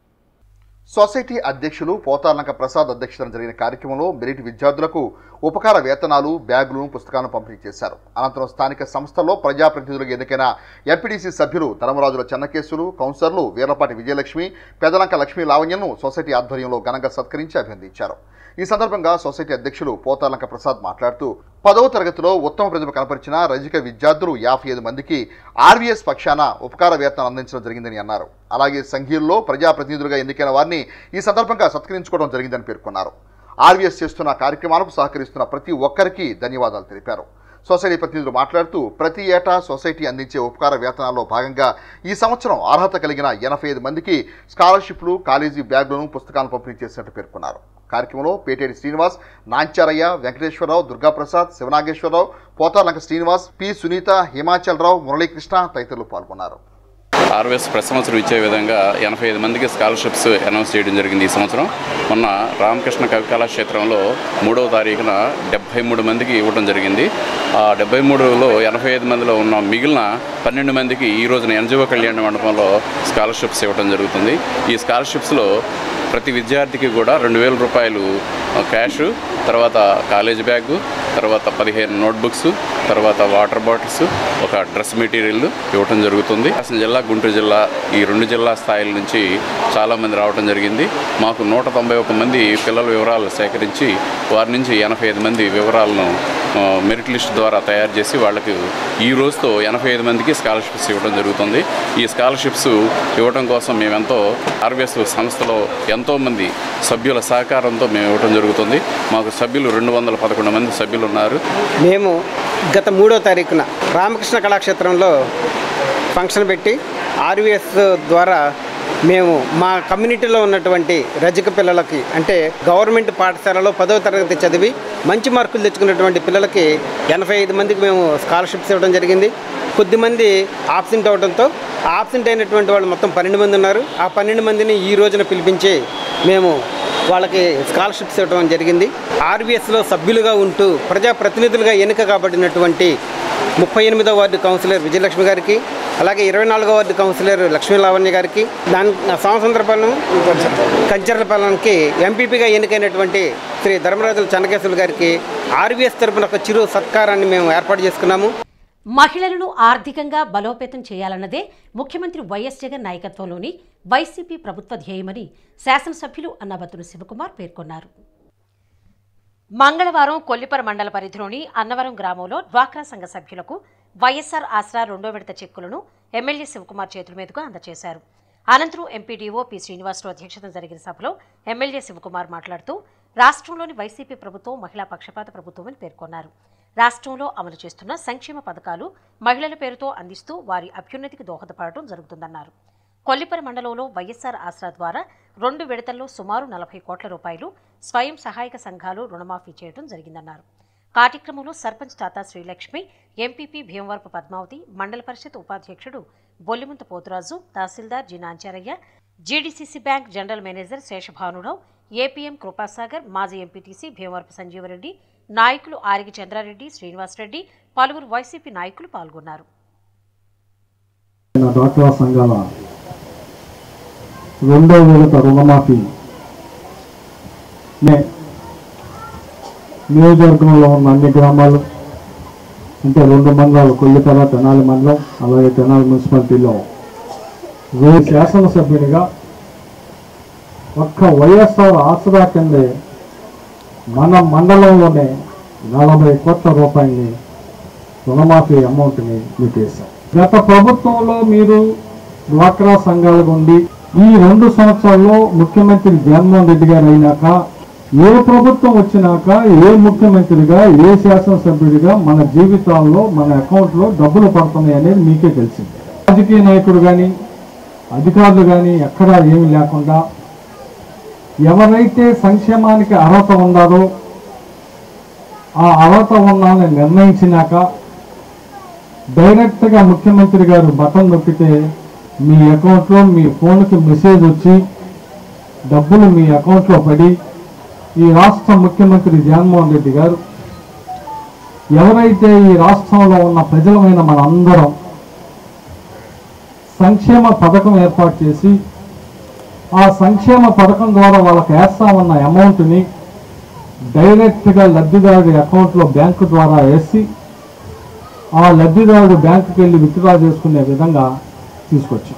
సొసైటీ అధ్యక్షులు పోతార్లంక ప్రసాద్ అధ్యక్షతన జరిగిన కార్యక్రమంలో మెరిట్ విద్యార్థులకు ఉపకార వేతనాలు బ్యాగులు పుస్తకాలను పంపిణీ చేశారు అనంతరం స్థానిక సంస్థల్లో ప్రజాప్రతినిధులకు ఎన్నికైన ఎంపీడీసీ సభ్యులు ధర్మరాజుల చెన్నకేశులు కౌన్సిలర్లు వీర్లపాటి విజయలక్ష్మి పెదలంక లక్ష్మీ లావణ్యను సొసైటీ ఆధ్వర్యంలో ఘనంగా సత్కరించి అభినందించారు ఈ సందర్భంగా సొసైటీ అధ్యక్షులు పోతాలంక ప్రసాద్ మాట్లాడుతూ పదవ తరగతిలో ఉత్తమ ప్రతిభ కనపరిచిన రజిక విద్యార్థులు యాభై ఐదు మందికి ఆర్వీఎస్ పక్షాన ఉపకార వేతనం అందించడం జరిగిందని అన్నారు అలాగే సంఘీయుల్లో ప్రజాప్రతినిధులుగా ఎన్నికైన వారిని ఈ సందర్భంగా సత్కరించుకోవడం జరిగిందని పేర్కొన్నారు ఆర్వీఎస్ చేస్తున్న కార్యక్రమాలకు సహకరిస్తున్న ప్రతి ఒక్కరికి ధన్యవాదాలు తెలిపారు సొసైటీ ప్రతినిధులు మాట్లాడుతూ ప్రతి ఏటా సొసైటీ అందించే ఉపకార వేతనాల్లో భాగంగా ఈ సంవత్సరం అర్హత కలిగిన ఎనభై ఐదు మందికి స్కాలర్షిప్లు కాలేజీ బ్యాగులను పుస్తకాలను పంపిణీ చేసినట్టు పేర్కొన్నారు కార్యక్రమంలో పేటేటి శ్రీనివాస్ నాంచారయ్య వెంకటేశ్వరరావు దుర్గాప్రసాద్ శివనాగేశ్వరరావు పోతాలంక శ్రీనివాస్ పి సునీత హిమాచలరావు మురళీకృష్ణ తదితరులు పాల్గొన్నారు ఆర్వీఎస్ ప్రతి సంవత్సరం ఇచ్చే విధంగా ఎనభై ఐదు మందికి స్కాలర్షిప్స్ అనౌన్స్ చేయడం జరిగింది ఈ సంవత్సరం మొన్న రామకృష్ణ కవి కళాక్షేత్రంలో మూడవ తారీఖున డెబ్బై మూడు మందికి ఇవ్వడం జరిగింది ఆ డెబ్బై మూడులో ఎనభై ఐదు మందిలో ఉన్న మిగిలిన పన్నెండు మందికి ఈ రోజున ఎన్జిఓ కళ్యాణ మండపంలో స్కాలర్షిప్స్ ఇవ్వడం జరుగుతుంది ఈ స్కాలర్షిప్స్లో ప్రతి విద్యార్థికి కూడా రెండు వేల రూపాయలు క్యాష్ తర్వాత కాలేజ్ బ్యాగు తర్వాత పదిహేను నోట్బుక్స్ తర్వాత వాటర్ బాటిల్స్ ఒక డ్రెస్ మెటీరియల్ ఇవ్వటం జరుగుతుంది అసలు జిల్లా గుంటూరు జిల్లా ఈ రెండు జిల్లా స్థాయిల నుంచి చాలామంది రావడం జరిగింది మాకు నూట తొంభై ఒక మంది పిల్లల వివరాలు సేకరించి వారి నుంచి ఎనభై ఐదు మంది వివరాలను ఆ, మెరిట్ లిస్ట్ ద్వారా తయారు చేసి వాళ్ళకి ఈ రోజుతో ఎనభై ఐదు మందికి స్కాలర్షిప్స్ ఇవ్వడం జరుగుతుంది ఈ స్కాలర్షిప్స్ ఇవ్వడం కోసం మేమెంతో ఆర్వీఎస్ సంస్థలో ఎంతోమంది సభ్యుల సహకారంతో మేము ఇవ్వడం జరుగుతుంది మాకు సభ్యులు రెండు వందల పదకొండు మంది సభ్యులు ఉన్నారు మేము గత మూడో తారీఖున రామకృష్ణ కళాక్షేత్రంలో ఫంక్షన్ పెట్టి ఆర్వీఎస్ ద్వారా మేము మా కమ్యూనిటీలో ఉన్నటువంటి రజక పిల్లలకి అంటే గవర్నమెంట్ పాఠశాలలో పదవ తరగతి చదివి మంచి మార్కులు తెచ్చుకున్నటువంటి పిల్లలకి ఎనభై ఐదు మందికి మేము స్కాలర్షిప్స్ ఇవ్వడం జరిగింది కొద్దిమంది ఆబ్సెంట్ అవడంతో ఆబ్సెంట్ అయినటువంటి వాళ్ళు మొత్తం పన్నెండు మంది ఉన్నారు ఆ పన్నెండు మందిని ఈ రోజున పిలిపించి మేము వాళ్ళకి స్కాలర్షిప్స్ ఇవ్వడం జరిగింది ఆర్వీఎస్లో సభ్యులుగా ఉంటూ ప్రజాప్రతినిధులుగా ఎన్నిక కాబడినటువంటి ముప్పై ఎనిమిదో వార్డు కౌన్సిలర్ విజయలక్ష్మి గారికి అలాగే ఇరవై నాలుగో వార్డు కౌన్సిలర్ లక్ష్మీ లావణ్య గారికి దాని సంవత్సరపాలెం కంచర్లపాలెంకి ఎంపీపీగా ఎన్నికైనటువంటి శ్రీ ధర్మరాజుల చెన్నకేశ్వర గారికి ఆర్వీఎస్ తరపున ఒక చిరు సత్కారాన్ని మేము ఏర్పాటు చేసుకున్నాము మహిళలను ఆర్థికంగా బలోపేతం చేయాలన్నదే ముఖ్యమంత్రి వైఎస్ జగన్ నాయకత్వంలోని వైసీపీ ప్రభుత్వ ధ్యేయమని శాసనసభ్యులు అన్నబత్తుల శివకుమార్ పేర్కొన్నారు మంగళవారం కొల్లిపర మండల పరిధిలోని అన్నవరం గ్రామంలో డ్వాక్రా సంఘ సభ్యులకు వైఎస్ఆర్ ఆసరా రెండో విడత చెక్కులను ఎమ్మెల్యే శివకుమార్ చేతుల మీదుగా అందజేశారు అనంతరం ఎంపీడీఓ పి శ్రీనివాసరావు అధ్యక్షతన జరిగిన సభలో ఎమ్మెల్యే శివకుమార్ మాట్లాడుతూ రాష్ట్రంలోని వైసీపీ ప్రభుత్వం మహిళా పక్షపాత ప్రభుత్వమని పేర్కొన్నారు రాష్ట్రంలో అమలు చేస్తున్న సంక్షేమ పథకాలు మహిళల పేరుతో అందిస్తూ వారి అభ్యున్నతికి దోహదపడటం జరుగుతుందన్నారు కొల్లిపర మండలంలో వైఎస్ఆర్ ఆసరా ద్వారా రెండు విడతల్లో సుమారు నలభై కోట్ల రూపాయలు స్వయం సహాయక సంఘాలు రుణమాఫీ చేయడం జరిగిందన్నారు కార్యక్రమంలో సర్పంచ్ తాతా శ్రీలక్ష్మి ఎంపీపీ భీమవరపు పద్మావతి మండల పరిషత్ ఉపాధ్యక్షుడు Bollimuntha Pothuraju tahsildar G Nancharaiah GDCC bank general manager Seshabhanurao APM Krupasagar మాజీ ఎంపీటీసీ భీమవరపు సంజీవరెడ్డి నాయకులు ఆరిగి చంద్రారెడ్డి శ్రీనివాసరెడ్డి పలువురు వైసీపీ నాయకులు పాల్గొన్నారు నా డాక్రా సంఘాల రెండో విడత రుణమాఫీ నే నియోజకవర్గంలో ఉన్న అన్ని గ్రామాలు అంటే రెండు మండలాలు కొల్లికల తెనాలి మండలం అలాగే తెనాలి మున్సిపాలిటీలో వే శాసనసభ్యునిగా ఒక్క వైఎస్ఆర్ ఆసరా కిందే మన మండలంలోనే నలభై కోట్ల రూపాయలని రుణమాఫీ అమౌంట్ని మీకు వేశాం గత ప్రభుత్వంలో మీరు డ్వాక్రా సంఘాల నుండి ఈ రెండు సంవత్సరాల్లో ముఖ్యమంత్రి జగన్మోహన్ రెడ్డి గారు అయినాక ఏ ప్రభుత్వం వచ్చినాక ఏ ముఖ్యమంత్రిగా ఏ శాసనసభ్యుడిగా మన జీవితాల్లో మన అకౌంట్లో డబ్బులు పడుతున్నాయి అనేది మీకే తెలిసింది రాజకీయ నాయకుడు కానీ అధికారులు కానీ ఎక్కడా ఏమీ లేకుండా ఎవరైతే సంక్షేమానికి అర్హత ఉన్నారో ఆ అర్హత ఉన్నాలని నిర్ణయించినాక డైరెక్ట్గా ముఖ్యమంత్రి గారు బటన్ నొక్కితే మీ అకౌంట్లో మీ ఫోన్కి మెసేజ్ వచ్చి డబ్బులు మీ అకౌంట్లో పడి ఈ రాష్ట్ర ముఖ్యమంత్రి జగన్మోహన్ రెడ్డి గారు ఎవరైతే ఈ రాష్ట్రంలో ఉన్న ప్రజలమైన మనందరం సంక్షేమ పథకం ఏర్పాటు చేసి ఆ సంక్షేమ పథకం ద్వారా వాళ్ళకి వేస్తామన్న అమౌంట్ని డైరెక్ట్గా లబ్ధిదారుడి అకౌంట్లో బ్యాంకు ద్వారా వేసి ఆ లబ్ధిదారుడు బ్యాంకుకి వెళ్ళి విత్డ్రా చేసుకునే విధంగా తీసుకొచ్చాం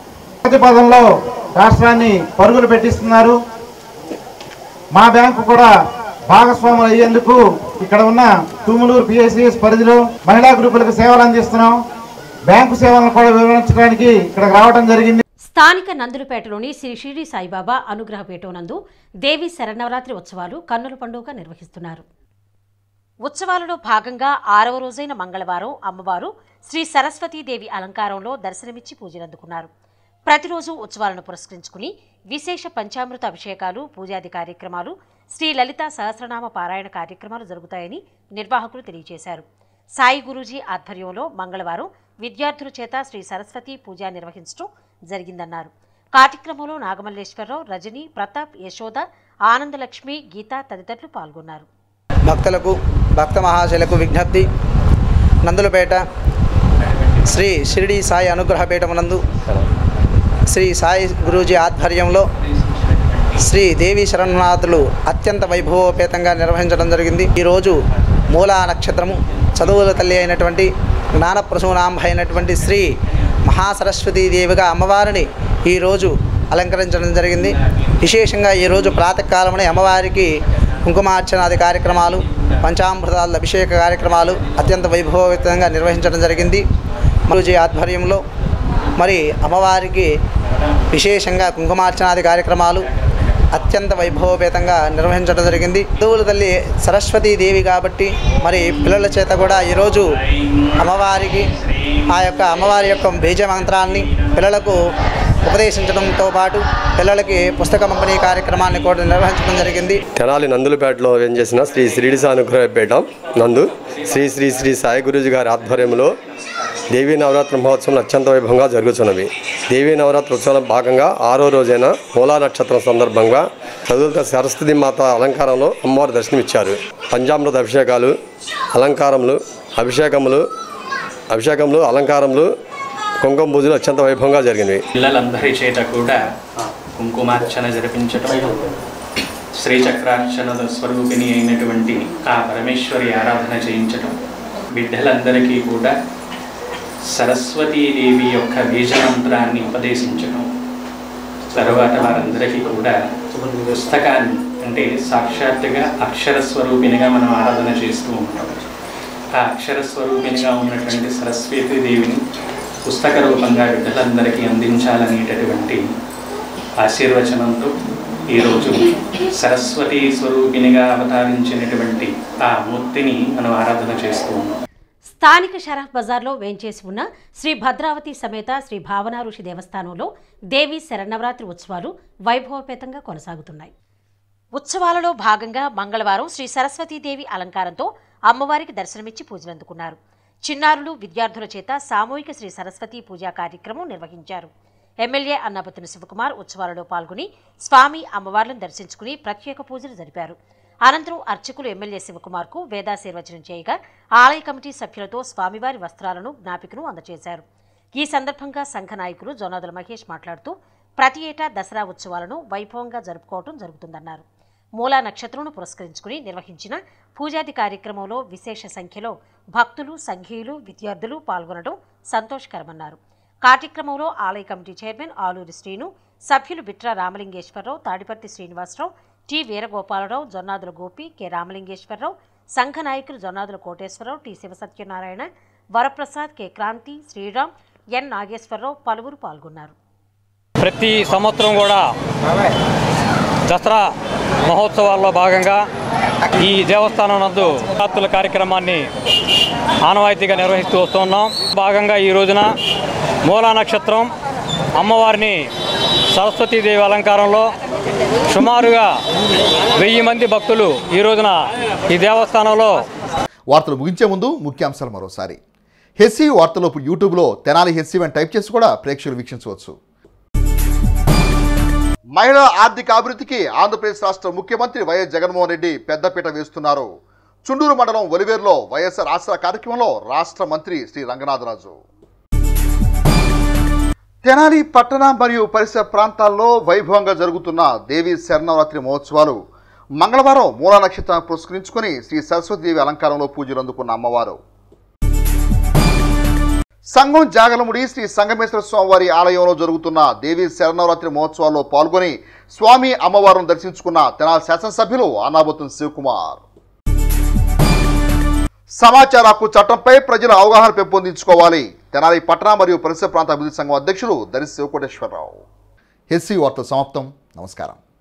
ప్రతిపదంలో రాష్ట్రాన్ని పరుగులు పెట్టిస్తున్నారు మా బ్యాంకు కూడా భాగస్వాములు అయ్యేందుకు ఇక్కడ ఉన్న తుములూరు పిఎస్సిఎస్ పరిధిలో మహిళా గ్రూపులకు సేవలు అందిస్తున్నాం బ్యాంకు సేవలను కూడా వివరించడానికి ఇక్కడికి రావడం జరిగింది స్థానిక నందులపేటలోని శ్రీ షిరిడి సాయిబాబా అనుగ్రహపీఠం నందు దేవి శరన్నవరాత్రి ఉత్సవాలు కన్నుల పండుగ నిర్వహిస్తున్నారు ఉత్సవాలలో భాగంగా ఆరవ రోజైన మంగళవారం అమ్మవారు శ్రీ సరస్వతీదేవి అలంకారంలో దర్శనమిచ్చి పూజలందుకున్నారు ప్రతిరోజు ఉత్సవాలను పురస్కరించుకుని విశేష పంచామృత అభిషేకాలు పూజాది కార్యక్రమాలు శ్రీ లలిత సహస్రనామ పారాయణ కార్యక్రమాలు జరుగుతాయని నిర్వాహకులు తెలియజేశారు సాయి గురూజీ ఆధ్వర్యంలో మంగళవారం విద్యార్థుల చేత శ్రీ సరస్వతి పూజ నిర్వహించడం జరిగిందన్నారు కార్యక్రమంలో నాగమల్లేశ్వరరావు రజని ప్రతాప్ యశోద ఆనందలక్ష్మి గీత తదితరులు పాల్గొన్నారు భక్తులకు భక్త మహాశైలకు విజ్ఞప్తి నందులపేట శ్రీ షిరిడి సాయి అనుగ్రహపీఠమునందు శ్రీ సాయి గురూజీ ఆధ్వర్యంలో శ్రీ దేవి శరణనాథులు అత్యంత వైభవోపేతంగా నిర్వహించడం జరిగింది ఈరోజు మూలా నక్షత్రము చదువుల తల్లి అయినటువంటి జ్ఞానప్రసూనాంబ అయినటువంటి శ్రీ మహాసరస్వతీ దేవిగా అమ్మవారిని ఈరోజు అలంకరించడం జరిగింది విశేషంగా ఈరోజు ప్రాతకాలమని అమ్మవారికి కుంకుమార్చనాది కార్యక్రమాలు పంచామృతాల అభిషేక కార్యక్రమాలు అత్యంత వైభవోపేతంగా నిర్వహించడం జరిగింది గురూజీ ఆధ్వర్యంలో మరి అమ్మవారికి విశేషంగా కుంకుమార్చనాది కార్యక్రమాలు అత్యంత వైభవపేతంగా నిర్వహించడం జరిగింది హిందువుల తల్లి సరస్వతీ దేవి కాబట్టి మరి పిల్లల చేత కూడా ఈరోజు అమ్మవారికి ఆ యొక్క అమ్మవారి యొక్క బీజ మంత్రాన్ని పిల్లలకు ఉపదేశించడంతో పాటు పిల్లలకి పుస్తక పంపిణీ కార్యక్రమాన్ని కూడా నిర్వహించడం జరిగింది తెనాలి నందులపేటలో వెంచేసిన శ్రీ శ్రీడి అనుగ్రహపేట నందు శ్రీ శ్రీ శ్రీ సాయి గురూజీ గారి ఆధ్వర్యంలో దేవీ నవరాత్రి మహోత్సవం అత్యంత వైభవంగా జరుగుతున్నవి దేవీ నవరాత్రి ఉత్సవం భాగంగా ఆరో రోజైన మూలా నక్షత్రం సందర్భంగా చదువుత సరస్వతి మాత అలంకారంలో అమ్మవారు దర్శనమిచ్చారు పంచామృత అభిషేకాలు అలంకారములు అభిషేకములు అభిషేకములు అలంకారములు కుంకుమ పూజలు అత్యంత వైభవంగా జరిగినవి పిల్లలందరి చేత కూడా కుంకుమార్చన జరిపించటం శ్రీచక్రార్చన స్వరూపిణి అయినటువంటి ఆ పరమేశ్వరి ఆరాధన చేయించటం బిడ్డలందరికీ కూడా సరస్వతీదేవి యొక్క బీజమంత్రాన్ని ఉపదేశించడం తర్వాత వారందరికీ కూడా పుస్తకాన్ని అంటే సాక్షాత్తుగా అక్షర స్వరూపిణిగా మనం ఆరాధన చేస్తూ ఉంటాం ఆ అక్షర స్వరూపిణిగా ఉన్నటువంటి సరస్వతీ దేవిని పుస్తక రూపంగా బిడ్డలందరికీ అందించాలనేటటువంటి ఆశీర్వచనంతో ఈరోజు సరస్వతీ స్వరూపిణిగా అవతరించినటువంటి ఆ మూర్తిని మనం ఆరాధన చేస్తూ ఉన్నాం స్థానిక షరఫ్ బజార్లో వేంచేసి ఉన్న శ్రీ భద్రావతి సమేత శ్రీ భావనా ఋషి దేవస్థానంలో దేవి శరన్నవరాత్రి ఉత్సవాలు వైభవపేతంగా కొనసాగుతున్నాయి ఉత్సవాలలో భాగంగా మంగళవారం శ్రీ సరస్వతీదేవి అలంకారంతో అమ్మవారికి దర్శనమిచ్చి పూజలందుకున్నారు చిన్నారులు విద్యార్థుల చేత సామూహిక శ్రీ సరస్వతీ పూజా కార్యక్రమం నిర్వహించారు ఎమ్మెల్యే అన్నాపతిని శివకుమార్ ఉత్సవాలలో పాల్గొని స్వామి అమ్మవార్లను దర్శించుకుని ప్రత్యేక పూజలు జరిపారు అనంతరం అర్చకులు ఎమ్మెల్యే శివకుమార్కు వేదాశీర్వచనం చేయగా ఆలయ కమిటీ సభ్యులతో స్వామివారి వస్త్రాలను జ్ఞాపికను అందజేశారు ఈ సందర్భంగా సంఘ నాయకులు జోనాదుల మహేష్ మాట్లాడుతూ ప్రతి ఏటా దసరా ఉత్సవాలను వైభవంగా జరుపుకోవడం జరుగుతుందన్నారు మూలా నక్షత్రంను పురస్కరించుకుని నిర్వహించిన పూజాది కార్యక్రమంలో విశేష సంఖ్యలో భక్తులు సంఘీయులు విద్యార్థులు పాల్గొనడం సంతోషకరమన్నారు కార్యక్రమంలో ఆలయ కమిటీ చైర్మన్ ఆలూరి శ్రీను సభ్యులు బిట్రా రామలింగేశ్వరరావు తాడిపర్తి శ్రీనివాసరావు టి వీరగోపాలరావు జొన్నాదుల గోపి కె రామలింగేశ్వరరావు సంఘ నాయకులు Jonnadula Koteswararao T Sivasatyanarayana Varaprasad K Kranthi Sriram N Nageswararao పలువురు పాల్గొన్నారు ప్రతి సంవత్సరం కూడా దసరా మహోత్సవాల్లో భాగంగా ఈ దేవస్థానం నందు నవరాత్రుల కార్యక్రమాన్ని ఆనవాయితీగా నిర్వహిస్తూ వస్తున్నాం భాగంగా ఈ రోజున మూలా నక్షత్రం అమ్మవారిని సరస్వతీదేవి అలంకారంలో సుమారుగా వెయ్యి మంది భక్తులు ఈ రోజున ఈ దేవస్థానంలో వార్తలు ముగించే ముందు ముఖ్యాంశాలు మరోసారి హెస్సీ వార్తలు ఇప్పుడు యూట్యూబ్లో తెనాలి హెస్సీ అని టైప్ చేసి కూడా ప్రేక్షకులు వీక్షించవచ్చు మహిళా ఆర్థిక అభివృద్ధికి ఆంధ్రప్రదేశ్ రాష్ట్ర ముఖ్యమంత్రి వైఎస్ జగన్మోహన్ రెడ్డి పెద్దపీట వేస్తున్నారు చుండూరు మండలం ఒలివేరులో వైఎస్ఆర్ ఆసరా కార్యక్రమంలో రాష్ట్ర మంత్రి శ్రీ రంగనాథరాజు తెనాలి పట్టణ మరియు పరిసర ప్రాంతాల్లో వైభవంగా జరుగుతున్న దేవి శరణవరాత్రి మహోత్సవాలు మంగళవారం మూలా నక్షత్రాన్ని పురస్కరించుకొని శ్రీ సరస్వతీదేవి అలంకారంలో పూజలు అందుకున్న అమ్మవారు సంఘం జాగలముడి శ్రీ సంగమేశ్వర స్వామివారి ఆలయంలో జరుగుతున్న దేవీ శరణవరాత్రి మహోత్సవాల్లో పాల్గొని స్వామి అమ్మవారిని దర్శించుకున్న తెనాలి శాసనసభ్యులు అనాబతున్ శివకుమార్ సమాచార హక్కు చట్టంపై ప్రజల అవగాహన పెంపొందించుకోవాలి తెనాలి పట్టణ మరియు పరిసర ప్రాంత అభివృద్ధి సంఘం అధ్యక్షులు దరి శివకోటేశ్వరరావు హెచ్సి వార్త సమాప్తం నమస్కారం